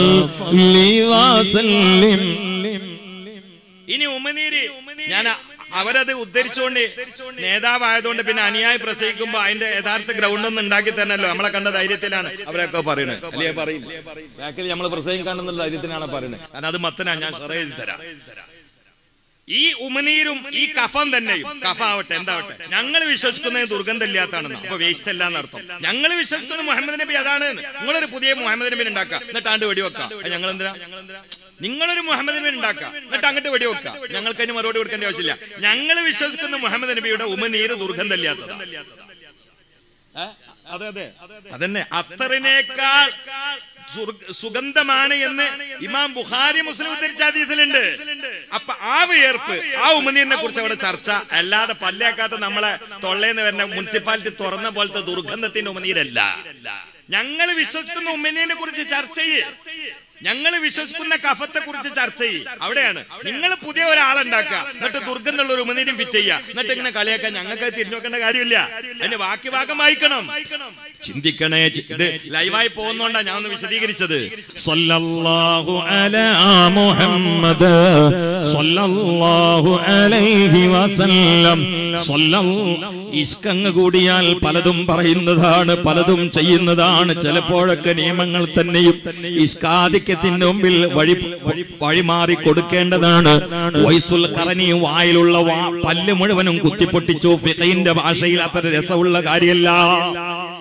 وسلم ഇനി ഉമ്മനീര് ഞാൻ അവരത് ഉദ്ധരിച്ചുകൊണ്ട് നേതാവായതുകൊണ്ട് പിന്നെ അനുയായി പ്രസംഗിക്കുമ്പോ അതിന്റെ യഥാർത്ഥ ഗ്രൗണ്ട് ഒന്നും ഉണ്ടാക്കി തന്നല്ലോ നമ്മളെ കണ്ട ധൈര്യത്തിലാണ് അവരൊക്കെ പറയുന്നത് അല്ലേ പറയും ബാക്കിൽ നമ്മൾ പ്രസംഗിക്കാണെന്നുള്ള ധൈര്യത്തിനാണ് പറയുന്നത് കാരണം അത് മത്തനാ ഞാൻ ഷെയർ ചെയ്ത് തരാം ഈ ഉമനീരും ഈ കഫം തന്നെയും കഫ ആവട്ടെ എന്താവട്ടെ ഞങ്ങൾ വിശ്വസിക്കുന്നത് ദുർഗന്ധമില്ലാത്താണെന്ന് അപ്പൊ വേസ്റ്റ് അല്ല എന്നർത്ഥം ഞങ്ങൾ വിശ്വസിക്കുന്നത് മുഹമ്മദ് നബി അതാണ് നിങ്ങളൊരു പുതിയ മുഹമ്മദ് നബി ഉണ്ടാക്കാം എന്നിട്ട് ആണ്ട് വെടിവെക്കാം ഞങ്ങൾ എന്തിനാ നിങ്ങളൊരു മുഹമ്മദ് നബി ഉണ്ടാക്കാം എന്നിട്ട് അങ്ങോട്ട് വെടിവെക്കാം ഞങ്ങൾക്ക് അതിന് മറുപടി കൊടുക്കേണ്ട ആവശ്യമില്ല ഞങ്ങൾ വിശ്വസിക്കുന്ന മുഹമ്മദ് നബിയുടെ ഉമനീര് ദുർഗന്ധമില്ലാത്തതാണ് ഏ? അതെ അതെ അതന്നെ അത്തറിനേക്കാൾ സുർഗ- സുഗന്ധമാണ് എന്ന് ഇമാം ബുഖാരി മുസ്ലിം ഉദ്ധരിച്ച ഹദീസിലുണ്ട് അപ്പൊ ആ വിയർപ്പ് ആ ഉമനീരിനെ കുറിച്ച് അവിടെ ചർച്ച അല്ലാതെ പല്ലേക്കാത്ത നമ്മളെ തൊള്ളേന്ന് വരുന്ന മുനിസിപ്പാലിറ്റി തുറന്ന പോലത്തെ ദുർഗന്ധത്തിന്റെ ഉമനീരല്ല ഞങ്ങൾ വിശ്വസിക്കുന്ന ഉമ്മനീരിനെ കുറിച്ച് ചർച്ച ചെയ്യേ ഞങ്ങൾ വിശ്വസിക്കുന്ന കഫത്തെ കുറിച്ച് ചർച്ച ചെയ്യും അവിടെയാണ് നിങ്ങൾ പുതിയ ഒരാളുണ്ടാക്കുക എന്നിട്ട് ദുർഗന്ധമുള്ള ഒരു ഉമനീരും ഫിറ്റ് ചെയ്യുക എന്നിട്ട് ഇങ്ങനെ കളിയാക്കാൻ ഞങ്ങൾക്ക് അത് തിരിഞ്ഞു നോക്കേണ്ട കാര്യമില്ല അതിന്റെ ബാക്കി ഭാഗം വായിക്കണം ചിന്തിക്കണേ ചി- ഇത് ലൈവായി പോകുന്നോണ്ടാ ഞാൻ ഒന്ന് വിശദീകരിച്ചത് സല്ലല്ലാഹു അലാ മുഹമ്മദ് സല്ലല്ലാഹു അലൈഹി വസല്ലം സല്ലല്ലാഹു ഇഷ്കങ്ങ് കൂടിയാൽ പലതും പറയുന്നതാണ് പലതും ചെയ്യുന്നതാണ് ചിലപ്പോഴൊക്കെ നിയമങ്ങൾ തന്നെയും ഇഷ്കാധിക്യത്തിന്റെ മുമ്പിൽ വഴി വഴിമാറി കൊടുക്കേണ്ടതാണ് വൈസുൽ കറനി വായിലുള്ള വാ- പല്ല് മുഴുവനും കുത്തിപ്പൊട്ടിച്ചു ഫിഖിന്റെ ഭാഷയിൽ അത്ര രസമുള്ള കാര്യമല്ല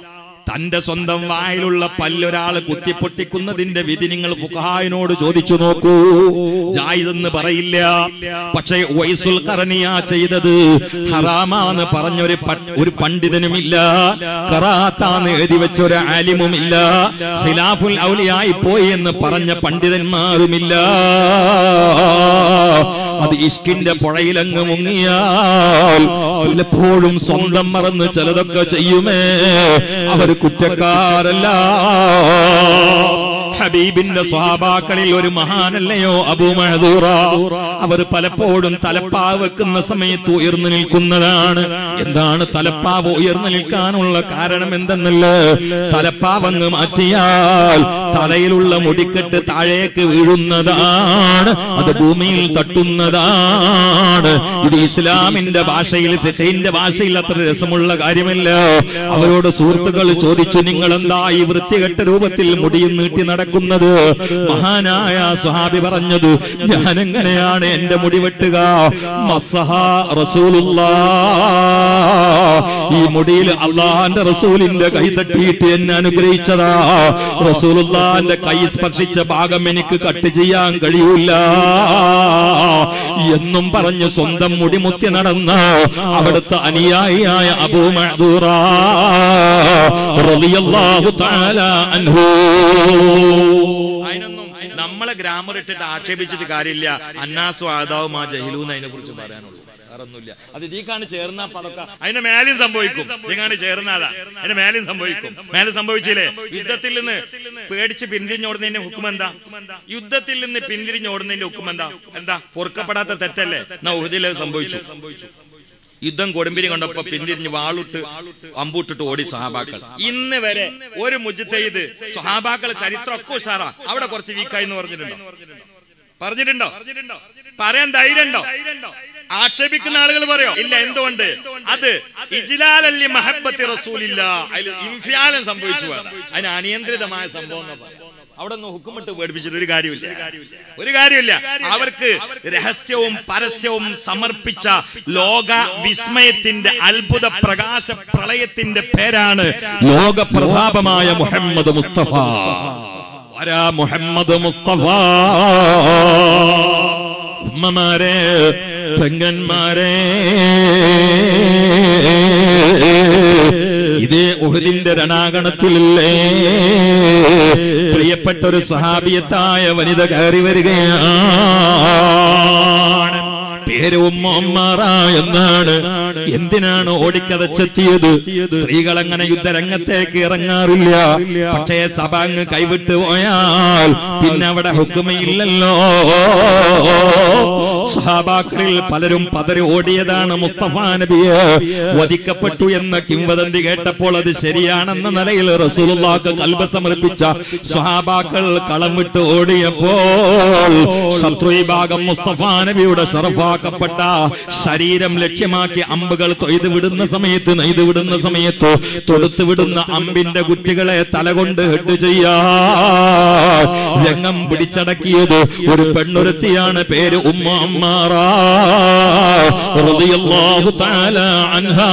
തന്റെ സ്വന്തം വായിലുള്ള പല്ലൊരാൾ കുത്തിപ്പൊട്ടിക്കുന്നതിന്റെ വിധി നിങ്ങൾ ഫുഖായിനോട് ചോദിച്ചു നോക്കൂ ജായിദെന്ന് പറയില്ല പക്ഷേ വൈസുൽ കറനിയാ ചെയ്തത് ഹറാമാന്ന് പറഞ്ഞൊരു പ- ഒരു പണ്ഡിതനുമില്ല കറാത്താന്ന് എഴുതി വെച്ച ഒരു ആലിമുമില്ല ഖിലാഫുൽ ഔലിയായി പോയി എന്ന് പറഞ്ഞ പണ്ഡിതന്മാരുമില്ല അത് ഇഷ്കിന്റെ പുഴയിലങ്ങ് മുങ്ങിയാൽ പലപ്പോഴും സ്വന്തം മറന്ന് ചിലതൊക്കെ ചെയ്യുമേ അവർ കുറ്റക്കാരല്ല ഹബീബിന്റെ സ്വഹാബാക്കളിൽ ഒരു മഹാനല്ലയോ അബൂ മഹദൂറ അവർ പലപ്പോഴും തലപ്പാവ് വെക്കുന്ന സമയത്ത് ഉയർന്നു നിൽക്കുന്നതാണ് എന്താണ് തലപ്പാവ് ഉയർന്നു നിൽക്കാനുള്ള കാരണം എന്തെന്നല്ല തലപ്പാവങ്ങ് മാറ്റിയാൽ തലയിലുള്ള മുടിക്കെട്ട് താഴേക്ക് വീഴുന്നതാണ് അത് ഭൂമിയിൽ തട്ടുന്നതാണ് ഇത് ഇസ്ലാമിന്റെ ഭാഷയിൽ ഫിഖഹിന്റെ ഭാഷയിൽ അത്ര രസമുള്ള കാര്യമല്ല അവരോട് സുഹൃത്തുക്കൾ ചോദിച്ചു നിങ്ങൾ എന്താ ഈ വൃത്തികെട്ട രൂപത്തിൽ മുടിയും നീട്ടി നടക്കുന്നത് മഹാനായ സ്വഹാബി പറഞ്ഞത് ഞാൻ എങ്ങനെയാണ് എന്റെ മുടി വെട്ടുക മസഹ റസൂലുള്ളാ ഈ മുടിയിൽ അള്ളാഹാന്റെ റസൂലിന്റെ കൈ തട്ടിയിട്ട് എന്നെ അനുഗ്രഹിച്ചതാ റസൂലുള്ളാന്റെ കൈ സ്പർശിച്ച ഭാഗം എനിക്ക് കട്ട് ചെയ്യാൻ കഴിയൂല എന്നും പറഞ്ഞ് സ്വന്തം മുടിമുത്തി നടന്ന അവിടുത്തെ അനുയായിയായ അബൂ മഹദൂറ റളിയല്ലാഹു തആല അൻഹു അതിനൊന്നും നമ്മളെ ഗ്രാമർ ഇട്ടിട്ട് ആക്ഷേപിച്ചിട്ട് കാര്യമില്ല അന്നാസു ആദാവും ആ ജഹിലൂന്ന് അതിനെ കുറിച്ച് പറയാനുള്ളൂ വേറൊന്നുമില്ല അത് ഇതിക്കാണ് ചേർന്ന പതൊക്കെ അതിന്റെ മേലെയും സംഭവിക്കും ഇതിക്കാണ് ചേർന്നതാ അതിന്റെ മേലെയും സംഭവിക്കും മേലെ സംഭവിച്ചില്ലേ യുദ്ധത്തിൽ നിന്ന് പേടിച്ച് പിന്തിരിഞ്ഞോടുന്നതിന്റെ ഹുക്കും എന്താ യുദ്ധത്തിൽ നിന്ന് പിന്തിരിഞ്ഞോടുന്നതിന്റെ ഹുക്കും എന്താ എന്താ പൊറുക്കപ്പെടാത്ത തെറ്റല്ലേ എന്നാ ഉഹദിൽ സംഭവിച്ചു യുദ്ധം കൊടുമ്പിരി കണ്ടപ്പോ പിന്തിരിഞ്ഞ് വാളുട്ട് അമ്പൂട്ടിട്ട് ഓടി സഹാബാക്കൾ ഇന്ന് വരെ ഒരു മുജിത്തയ്ത് സഹാബാക്കളെ ചരിത്രമൊക്കെ ഉഷാറാ അവിടെ കുറച്ച് വീക്കായി എന്ന് പറഞ്ഞിട്ടുണ്ടോ പറഞ്ഞിട്ടുണ്ടോ പറയാൻ ധൈര്യണ്ടോ ആക്ഷേപിക്കുന്ന ആളുകൾ പറയോ ഇല്ല എന്തുകൊണ്ട് അത് ഇജ്ലാലല്ലി മഹബത്തി റസൂലില്ല അതിൽ ഇൻഫ്യാലം സംഭവിച്ചു പോയതാ. അതിന് അനിയന്ത്രിതമായ സംഭവം എന്നാ പറയുക. അവിടെ നിന്ന് ഹുക്കുമിട്ട് പേടിപ്പിച്ചിട്ട് ഒരു കാര്യമില്ല ഒരു കാര്യമില്ല അവർക്ക് രഹസ്യവും പരസ്യവും സമർപ്പിച്ച ലോക വിസ്മയത്തിന്റെ അത്ഭുത പ്രകാശ പ്രളയത്തിന്റെ പേരാണ് ലോക പ്രതാപമായ മുഹമ്മദ് മുസ്തഫ വരാ മുഹമ്മദ് മുസ്തഫ ഉമ്മമാരെ പെങ്ങന്മാരെ ഇതേ ഉഹദിന്റെ രണാകണത്തിലല്ലേ പ്രിയപ്പെട്ട ഒരു സഹാബിയത്തായ വനിത കയറി വരികയാണ് പേര് ഉമ്മമാറ എന്നാണ് എന്തിനാണ് ഓടിക്കതച്ചെത്തിയത് സ്ത്രീകൾ അങ്ങനെ യുദ്ധരംഗത്തേക്ക് ഇറങ്ങാറില്ല പക്ഷേ സഭ അങ്ങ് കൈവിട്ട് പോയാൽ പിന്നെ അവിടെ ഹുക്കുമയില്ലല്ലോ സഹാബാക്കളിൽ പലരും പതറി ഓടിയതാണ് മുസ്തഫ നബിയെ വധിക്കപ്പെട്ടു എന്ന കിംവദന്തി കേട്ടപ്പോൾ അത് ശരിയാണെന്ന നിലയിൽ റസൂലുള്ളാഹ്ക്ക് കൽബ സമർപ്പിച്ച സ്വഹാബാക്കൾ കളം വിട്ട് ഓടിയപ്പോൾ ശത്രു വിഭാഗം മുസ്തഫ നബിയുടെ ഷറഫാക്കപ്പെട്ട ശരീരം ലക്ഷ്യമാക്കി അമ്പുകൾ തൊയ്ത് വിടുന്ന സമയത്ത് നെയ്ത് വിടുന്ന സമയത്ത് തൊടുത്തു വിടുന്ന അമ്പിന്റെ കുറ്റികളെ തലകൊണ്ട് ഹെഡ് ചെയ്യാ രംഗം പിടിച്ചടക്കിയത് ഒരു പെണ്ണൊരുത്തിയാണ് പേര് ഉമ്മ അമ്മാറ റളിയല്ലാഹു തആല അൻഹാ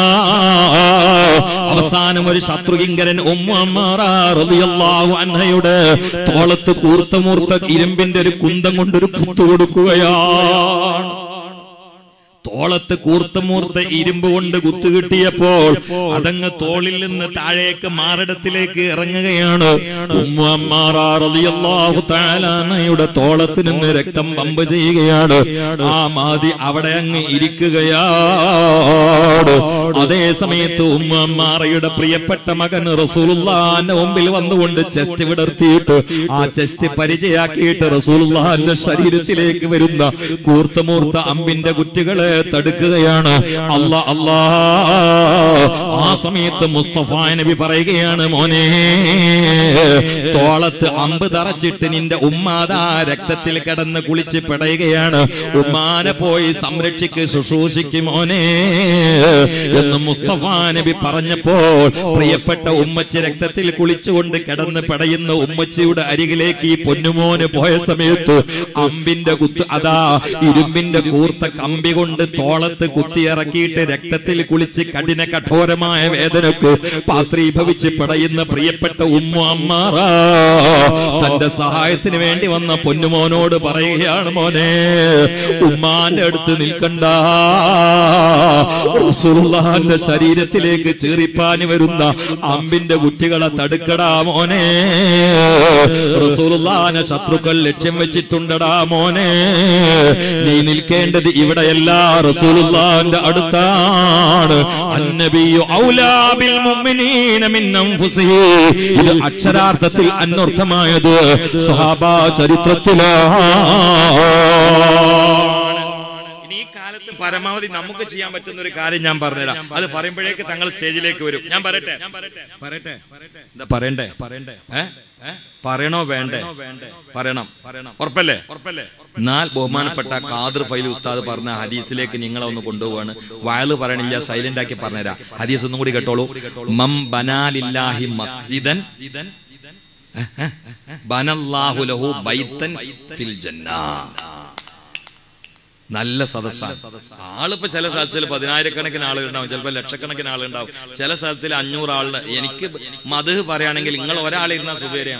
അവസാനം ഒരു ശത്രുകിങ്കരൻ ഉമ്മ അമ്മാറ റളിയല്ലാഹു അൻഹയുടെ തോളത്ത് കൂർത്ത മൂർത്ത ഇരുമ്പിന്റെ ഒരു കുന്തം കൊണ്ടൊരു കുത്തു കൊടുക്കുകയാണ് തോളത്ത് കൂർത്തമൂർത്ത ഇരുമ്പ് കൊണ്ട് കുത്തു കിട്ടിയപ്പോൾ അതങ്ങ് തോളിൽ നിന്ന് താഴേക്ക് മാറിടത്തിലേക്ക് ഇറങ്ങുകയാണ് ഉമ്മമാറാറിയാഹു താലാനയുടെ തോളത്ത് നിന്ന് രക്തം പമ്പ് ചെയ്യുകയാണ് ആ മാതി അവിടെ അങ്ങ് ഇരിക്കുകയാണ് അതേ സമയത്ത് ഉമ്മമാറയുടെ പ്രിയപ്പെട്ട മകൻ റസൂലുള്ളാന്റെ മുമ്പിൽ വന്നുകൊണ്ട് ചെസ്റ്റ് വിടർത്തിയിട്ട് ആ ചെസ്റ്റ് പരിചയാക്കിയിട്ട് റസൂലുള്ളാന്റെ ശരീരത്തിലേക്ക് വരുന്ന കൂർത്തമൂർത്ത അമ്പിന്റെ കുറ്റികളെ തടുക്കുകയാണ് അല്ലാ അല്ലാ ആ സമയത്ത് മുസ്തഫ നബി പറയുകയാണ് മോനെ തോളത്ത് അമ്പ് തറച്ചിട്ട് നിന്റെ ഉമ്മാതാ രക്തത്തിൽ കിടന്ന് കുളിച്ച് പിടയുകയാണ് ഉമ്മാനെ പോയി സംരക്ഷിക്ക് ശുശ്രൂഷിക്ക് മോനെ എന്ന് മുസ്തഫ നബി പറഞ്ഞപ്പോൾ പ്രിയപ്പെട്ട ഉമ്മച്ചി രക്തത്തിൽ കുളിച്ചുകൊണ്ട് കിടന്ന് പിടയുന്ന ഉമ്മച്ചിയുടെ അരികിലേക്ക് ഈ പൊന്നുമോന് പോയ സമയത്ത് അമ്പിന്റെ കുത്ത് അതാ ഇരുമ്പിന്റെ കൂർത്ത കമ്പി കൊണ്ട് തോളത്ത് കുത്തിയിറക്കിയിട്ട് രക്തത്തിൽ കുളിച്ച് കഠിന കഠോരമായ വേദനക്ക് പാത്രീഭവിച്ച് പിടയുന്ന പ്രിയപ്പെട്ട ഉമ്മ അമ്മാറ തന്റെ സഹായത്തിന് വേണ്ടി വന്ന പൊന്നുമോനോട് പറയുകയാണ് മോനെ ഉമ്മാന്റെ അടുത്ത് നിൽക്കണ്ട റസൂലുള്ളാഹിന്റെ ശരീരത്തിലേക്ക് ചീറിപ്പാനി വരുന്ന അമ്പിന്റെ കുറ്റികളെ തടുക്കടാ മോനെ റസൂലുള്ളാഹിനെ ശത്രുക്കൾ ലക്ഷ്യം വെച്ചിട്ടുണ്ടടാ മോനെ നീ നിൽക്കേണ്ടത് ഇവിടെയല്ല റസൂലുള്ളാഹിന്റെ അടുത്താണ് അന്നബിയു ഔലാ ബിൽ മുഅ്മിനീന മിൻ അൻഫുസിഹി ഇത് അക്ഷരാർത്ഥത്തിൽ അന്വർത്ഥമായത് സഹാബാ ചരിത്രത്തിലാണ് ഇനി ഈ കാലത്ത് പരമാവധി നമുക്ക് ചെയ്യാൻ പറ്റുന്ന ഒരു കാര്യം ഞാൻ പറഞ്ഞുതരാം അത് പറയുമ്പോഴേക്ക് തങ്ങൾ സ്റ്റേജിലേക്ക് വരും ഞാൻ പറയട്ടെ പറയട്ടെ എന്താ പറയണ്ടേ പറയണ്ടേ ഏ? ഏ? പറയണോ വേണ്ടേ പറയണം പറയണം ഉറപ്പല്ലേ ഉറപ്പല്ലേ എന്നാൽ ബഹുമാനപ്പെട്ട ഖാദർ ഫൈൽ ഉസ്താദ് പറഞ്ഞ ഹദീസിലേക്ക് നിങ്ങളെ ഒന്ന് കൊണ്ടുപോവാണ് വയല് പറയണില്ല സൈലന്റ് ആക്കി പറഞ്ഞുതരാം ഹദീസ് ഒന്നും കൂടി കേട്ടോളൂ മം ബനാലില്ലാഹി മസ്ജിദൻ ബനല്ലാഹു ലഹു ബൈത്തൻ ഫിൽ ജന്നാ നല്ല സദസ്സാണ് ആളിപ്പോ ചില സ്ഥലത്തിൽ പതിനായിരക്കണക്കിന് ആളുകൾ ഉണ്ടാവും ചിലപ്പോൾ ലക്ഷക്കണക്കിന് ആളുണ്ടാവും ചില സ്ഥലത്തിൽ അഞ്ഞൂറ് ആളുണ്ട് എനിക്ക് മധു പറയുകയാണെങ്കിൽ നിങ്ങൾ ഒരാളിരുന്ന സുബേരയാൻ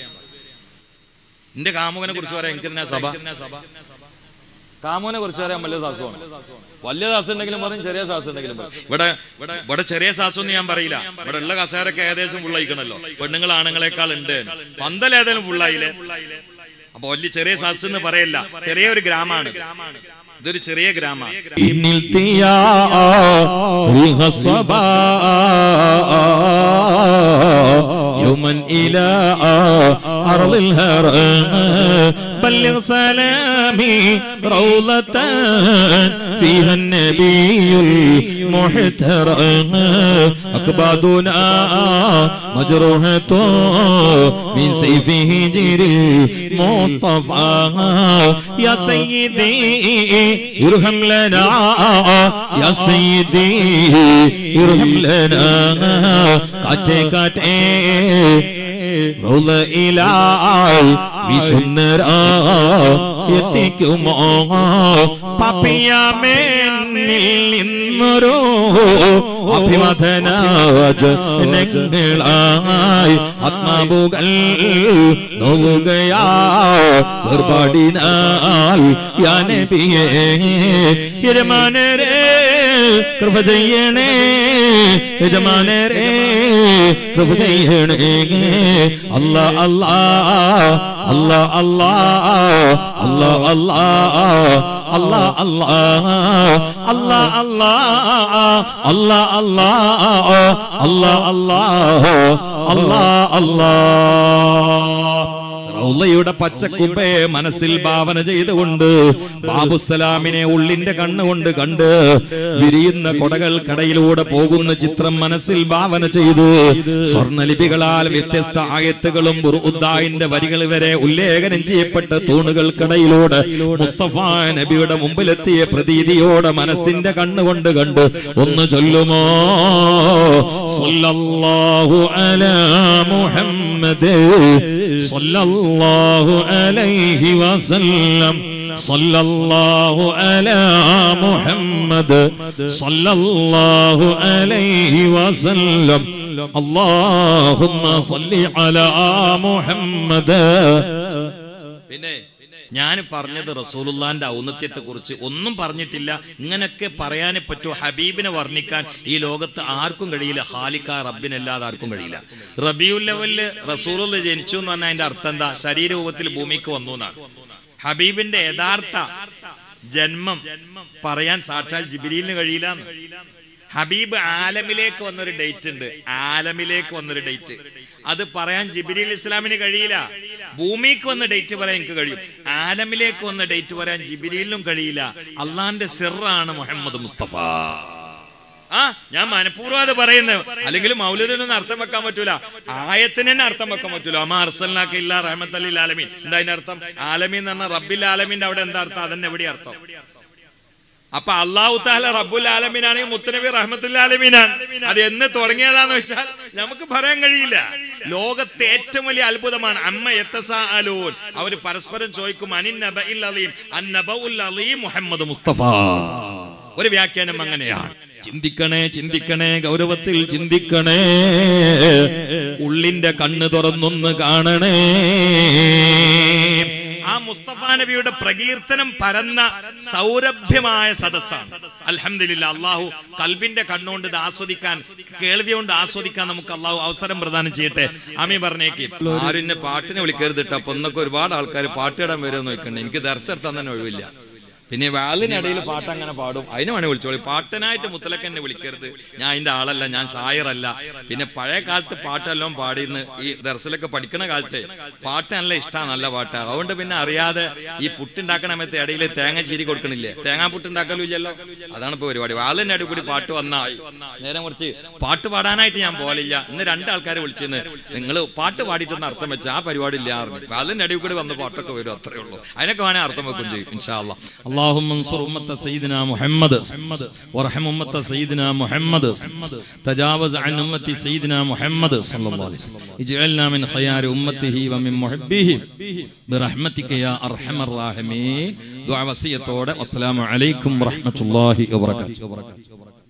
എന്റെ കാമുകനെ കുറിച്ച് പറയാം എനിക്ക് തന്നെ സഭ കാമുകനെ കുറിച്ച് പറയാൻ വലിയ സാസമാണ് വലിയ സാസം ഉണ്ടെങ്കിലും പറയും ചെറിയ സാസം ഉണ്ടെങ്കിലും പറയും ഇവിടെ ഇവിടെ ഇവിടെ ചെറിയ സാസം എന്ന് ഞാൻ പറയില്ല ഇവിടെ ഉള്ള കസേരൊക്കെ ഏകദേശം ഫുള്ളായിക്കണല്ലോ പെണ്ണുങ്ങൾ ആണുങ്ങളെക്കാൾ ഉണ്ട് പന്തൽ ഏതായാലും ഫുള്ളായില്ലേ അപ്പൊ വലിയ ചെറിയ സാസ് എന്ന് പറയല്ല ചെറിയ ഒരു ഗ്രാമമാണ് ഇതൊരു ചെറിയ ഗ്രാമമാണ് إن التيا ريح الصبا يوما إلى أرض الهرم بلغ سلامي روضة فيها النبي المحترم أكبادنا مجروحة من سيفه جري مصطفى يا سيدي ارحم لنا يا سيدي ارحم لنا കാറ്റേ കാറ്റേ റൗള ഇലാൽ വിശുന്നരാ എത്തിക്കുമോ പപ്പിയാമേന്നിൽ നിന്നൊരു അഭിമതനാജനങ്ങളായി ആത്മാവുകൾ നോവുകയാ വേർപാടിനാൽ യാനബിയേ യജമാനരേ കൃപ ചെയ്യണേ യജമാനരേ കൃപ ചെയ്യണേ അല്ല അല്ലാ അല്ല അല്ലാ അല്ല അല്ലാ അല്ല അല്ലാ അല്ല അല്ലാ അല്ല അല്ലാ അല്ല അല്ലാ അല്ല അല്ലാ റൗളയുടെ പച്ചക്കുമ്പേ മനസ്സിൽ ഭാവന ചെയ്തുകൊണ്ട് ബാബുസലാമിനെ ഉള്ളിന്റെ കണ്ണുകൊണ്ട് കണ്ട് വിരിയുന്ന കൊടകൾക്കടയിലൂടെ പോകുന്ന ചിത്രം മനസ്സിൽ ഭാവന ചെയ്തു സ്വർണ്ണലിപികളാൽ വ്യത്യസ്ത ആയത്തുകളും ഉദ്ദായിന്റെ വരികൾ വരെ ഉല്ലേഖനം ചെയ്യപ്പെട്ട തൂണുകൾക്കിടയിലൂടെ മുസ്തഫ നബിയുടെ മുമ്പിലെത്തിയ പ്രതീതിയോടെ മനസ്സിന്റെ കണ്ണുകൊണ്ട് കണ്ട് ഒന്ന് ചൊല്ലുമോ സല്ലല്ലാഹു അലാ മുഹമ്മദ് സല്ലല്ലാഹു അലൈഹി വസല്ലം സല്ലല്ലാഹു അലാ മുഹമ്മദ് സല്ലല്ലാഹു അലൈഹി വസല്ലം അല്ലാഹുമ്മ സല്ലി അലാ മുഹമ്മദ് പിന്നെ ഞാൻ പറഞ്ഞത് റസൂലുള്ളാന്റെ ഔന്നത്യത്തെ കുറിച്ച് ഒന്നും പറഞ്ഞിട്ടില്ല ഇങ്ങനൊക്കെ പറയാനേ പറ്റൂ ഹബീബിനെ വർണ്ണിക്കാൻ ഈ ലോകത്ത് ആർക്കും കഴിയില്ല ഹാലിക്ക റബ്ബിനല്ലാതെ ആർക്കും കഴിയില്ല റബിയുൽ ലെവലില് റസൂലുള്ള ജനിച്ചു എന്ന് പറഞ്ഞാൽ അതിന്റെ അർത്ഥം എന്താ ശരീരരൂപത്തിൽ ഭൂമിക്ക് വന്നു എന്നാണ് ഹബീബിന്റെ യഥാർത്ഥ ജന്മം പറയാൻ സാക്ഷാൽ ജിബിരിലിന് കഴിയില്ല ഹബീബ് ആലമിലേക്ക് വന്നൊരു ഡേറ്റ് ഉണ്ട് ആലമിലേക്ക് വന്നൊരു ഡേറ്റ് അത് പറയാൻ ജിബിരിൽ ഇസ്ലാമിന് കഴിയില്ല ഭൂമിക്ക് വന്ന ഡേറ്റ് പറയാൻ എനിക്ക് കഴിയും ആലമിലേക്ക് വന്ന ഡേറ്റ് പറയാൻ ജിബിരിയിലും കഴിയില്ല അള്ളാന്റെ സിറാണ് മുഹമ്മദ് മുസ്തഫ ആ ഞാൻ മനഃപൂർവ്വം അത് പറയുന്നത് അല്ലെങ്കിൽ മൗലിദിനൊന്നും അർത്ഥം വെക്കാൻ പറ്റൂല ആയത്തിന് തന്നെ അർത്ഥം വെക്കാൻ പറ്റൂല അമ്മ അർസലിനാക്ക് ഇല്ല റഹമത്ത് അലി ആലമീൻ എന്താ അതിന്റെ അർത്ഥം ആലമീൻ എന്ന് പറഞ്ഞാൽ റബ്ബിൽ ആലമീന്റെ അവിടെ എന്താ അർത്ഥം അതന്നെ എവിടെ അർത്ഥം അപ്പൊ അള്ളാഹു താല റബ്ബുൽ ആലമീനാണെങ്കിൽ മുത്തനബി റഹ്മത്തുൽ ആലമീനാണ് അത് എന്ന് തുടങ്ങിയതാന്ന് വെച്ചാൽ നമുക്ക് പറയാൻ കഴിയില്ല ലോകത്തെ ഏറ്റവും വലിയ അത്ഭുതമാണ് അമ്മ എത്തസാലൂൻ അവര് പരസ്പരം ചോദിക്കും അനിൻ നബഇൽ അലീം അൻ നബഉൽ അലീം മുഹമ്മദ് മുസ്തഫ ഒരു വ്യാഖ്യാനം അങ്ങനെയാണ് ചിന്തിക്കണേ ചിന്തിക്കണേ ഗൗരവത്തിൽ ചിന്തിക്കണേ ഉള്ളിന്റെ കണ്ണ് തുറന്നൊന്ന് കാണണേ ആ മുസ്തഫ നബിയുടെ പ്രകീർത്തനം പരന്ന സൗരഭ്യമായ സദസ്സാണ് അൽഹംദുലില്ലാ അള്ളാഹു കൽബിന്റെ കണ്ണുകൊണ്ട് ഇത് ആസ്വദിക്കാൻ കേൾവി കൊണ്ട് ആസ്വദിക്കാൻ നമുക്ക് അള്ളാഹു അവസരം പ്രദാനം ചെയ്യട്ടെ ആമി പറഞ്ഞേക്ക് ആരും എന്നെ പാട്ടിനെ വിളിക്കരുത് കേട്ടോ അപ്പൊ ഒന്നൊക്കെ ഒരുപാട് ആൾക്കാർ പാട്ടിടാൻ വരുമെന്ന് നോക്കണ്ടേ എനിക്ക് ദർശനം തന്നെ ഒഴിവില്ല പിന്നെ വാലിനിടയിൽ പാട്ട് അങ്ങനെ പാടും അതിന് വേണേ വിളിച്ചോളി പാട്ടനായിട്ട് മുത്തലക്ക് എന്നെ വിളിക്കരുത് ഞാൻ അതിന്റെ ആളല്ല ഞാൻ ഷായറല്ല പിന്നെ പഴയ കാലത്ത് പാട്ടെല്ലാം പാടിയിരുന്ന് ഈ ദർശനൊക്കെ പഠിക്കണ കാലത്ത് പാട്ട് നല്ല ഇഷ്ടമാണ് നല്ല പാട്ട് അതുകൊണ്ട് പിന്നെ അറിയാതെ ഈ പുട്ടുണ്ടാക്കണ സമയത്ത് ഇടയിൽ തേങ്ങ ചീരി കൊടുക്കണില്ലേ തേങ്ങാ പുട്ടുണ്ടാക്കലും ഇല്ലല്ലോ അതാണ് ഇപ്പൊ പരിപാടി വാലിന്റെ അടി കൂടി പാട്ട് വന്നാൽ നേരെ കുറച്ച് പാട്ട് പാടാനായിട്ട് ഞാൻ പോലില്ല ഇന്ന് രണ്ടാൾക്കാരെ വിളിച്ചിരുന്ന് നിങ്ങൾ പാട്ട് പാടിയിട്ടൊന്ന് അർത്ഥം വെച്ച ആ പരിപാടി ഇല്ല വാലിന്റെ അടി കൂടി വന്ന പാട്ടൊക്കെ വരും അത്രേ ഉള്ളൂ അതിനൊക്കെ വേണേ അർത്ഥം വെക്കും ചെയ്യും ഇൻഷാല്ലാ اللهم انصر أمة سيدنا محمد وارحم أمة سيدنا محمد تجاوز عن أمة سيدنا محمد صلى الله عليه وسلم اجعلنا من خيار أمته ومن محبه برحمتك يا أرحم الراحمين دعاء وصية والسلام عليكم ورحمة الله وبركاته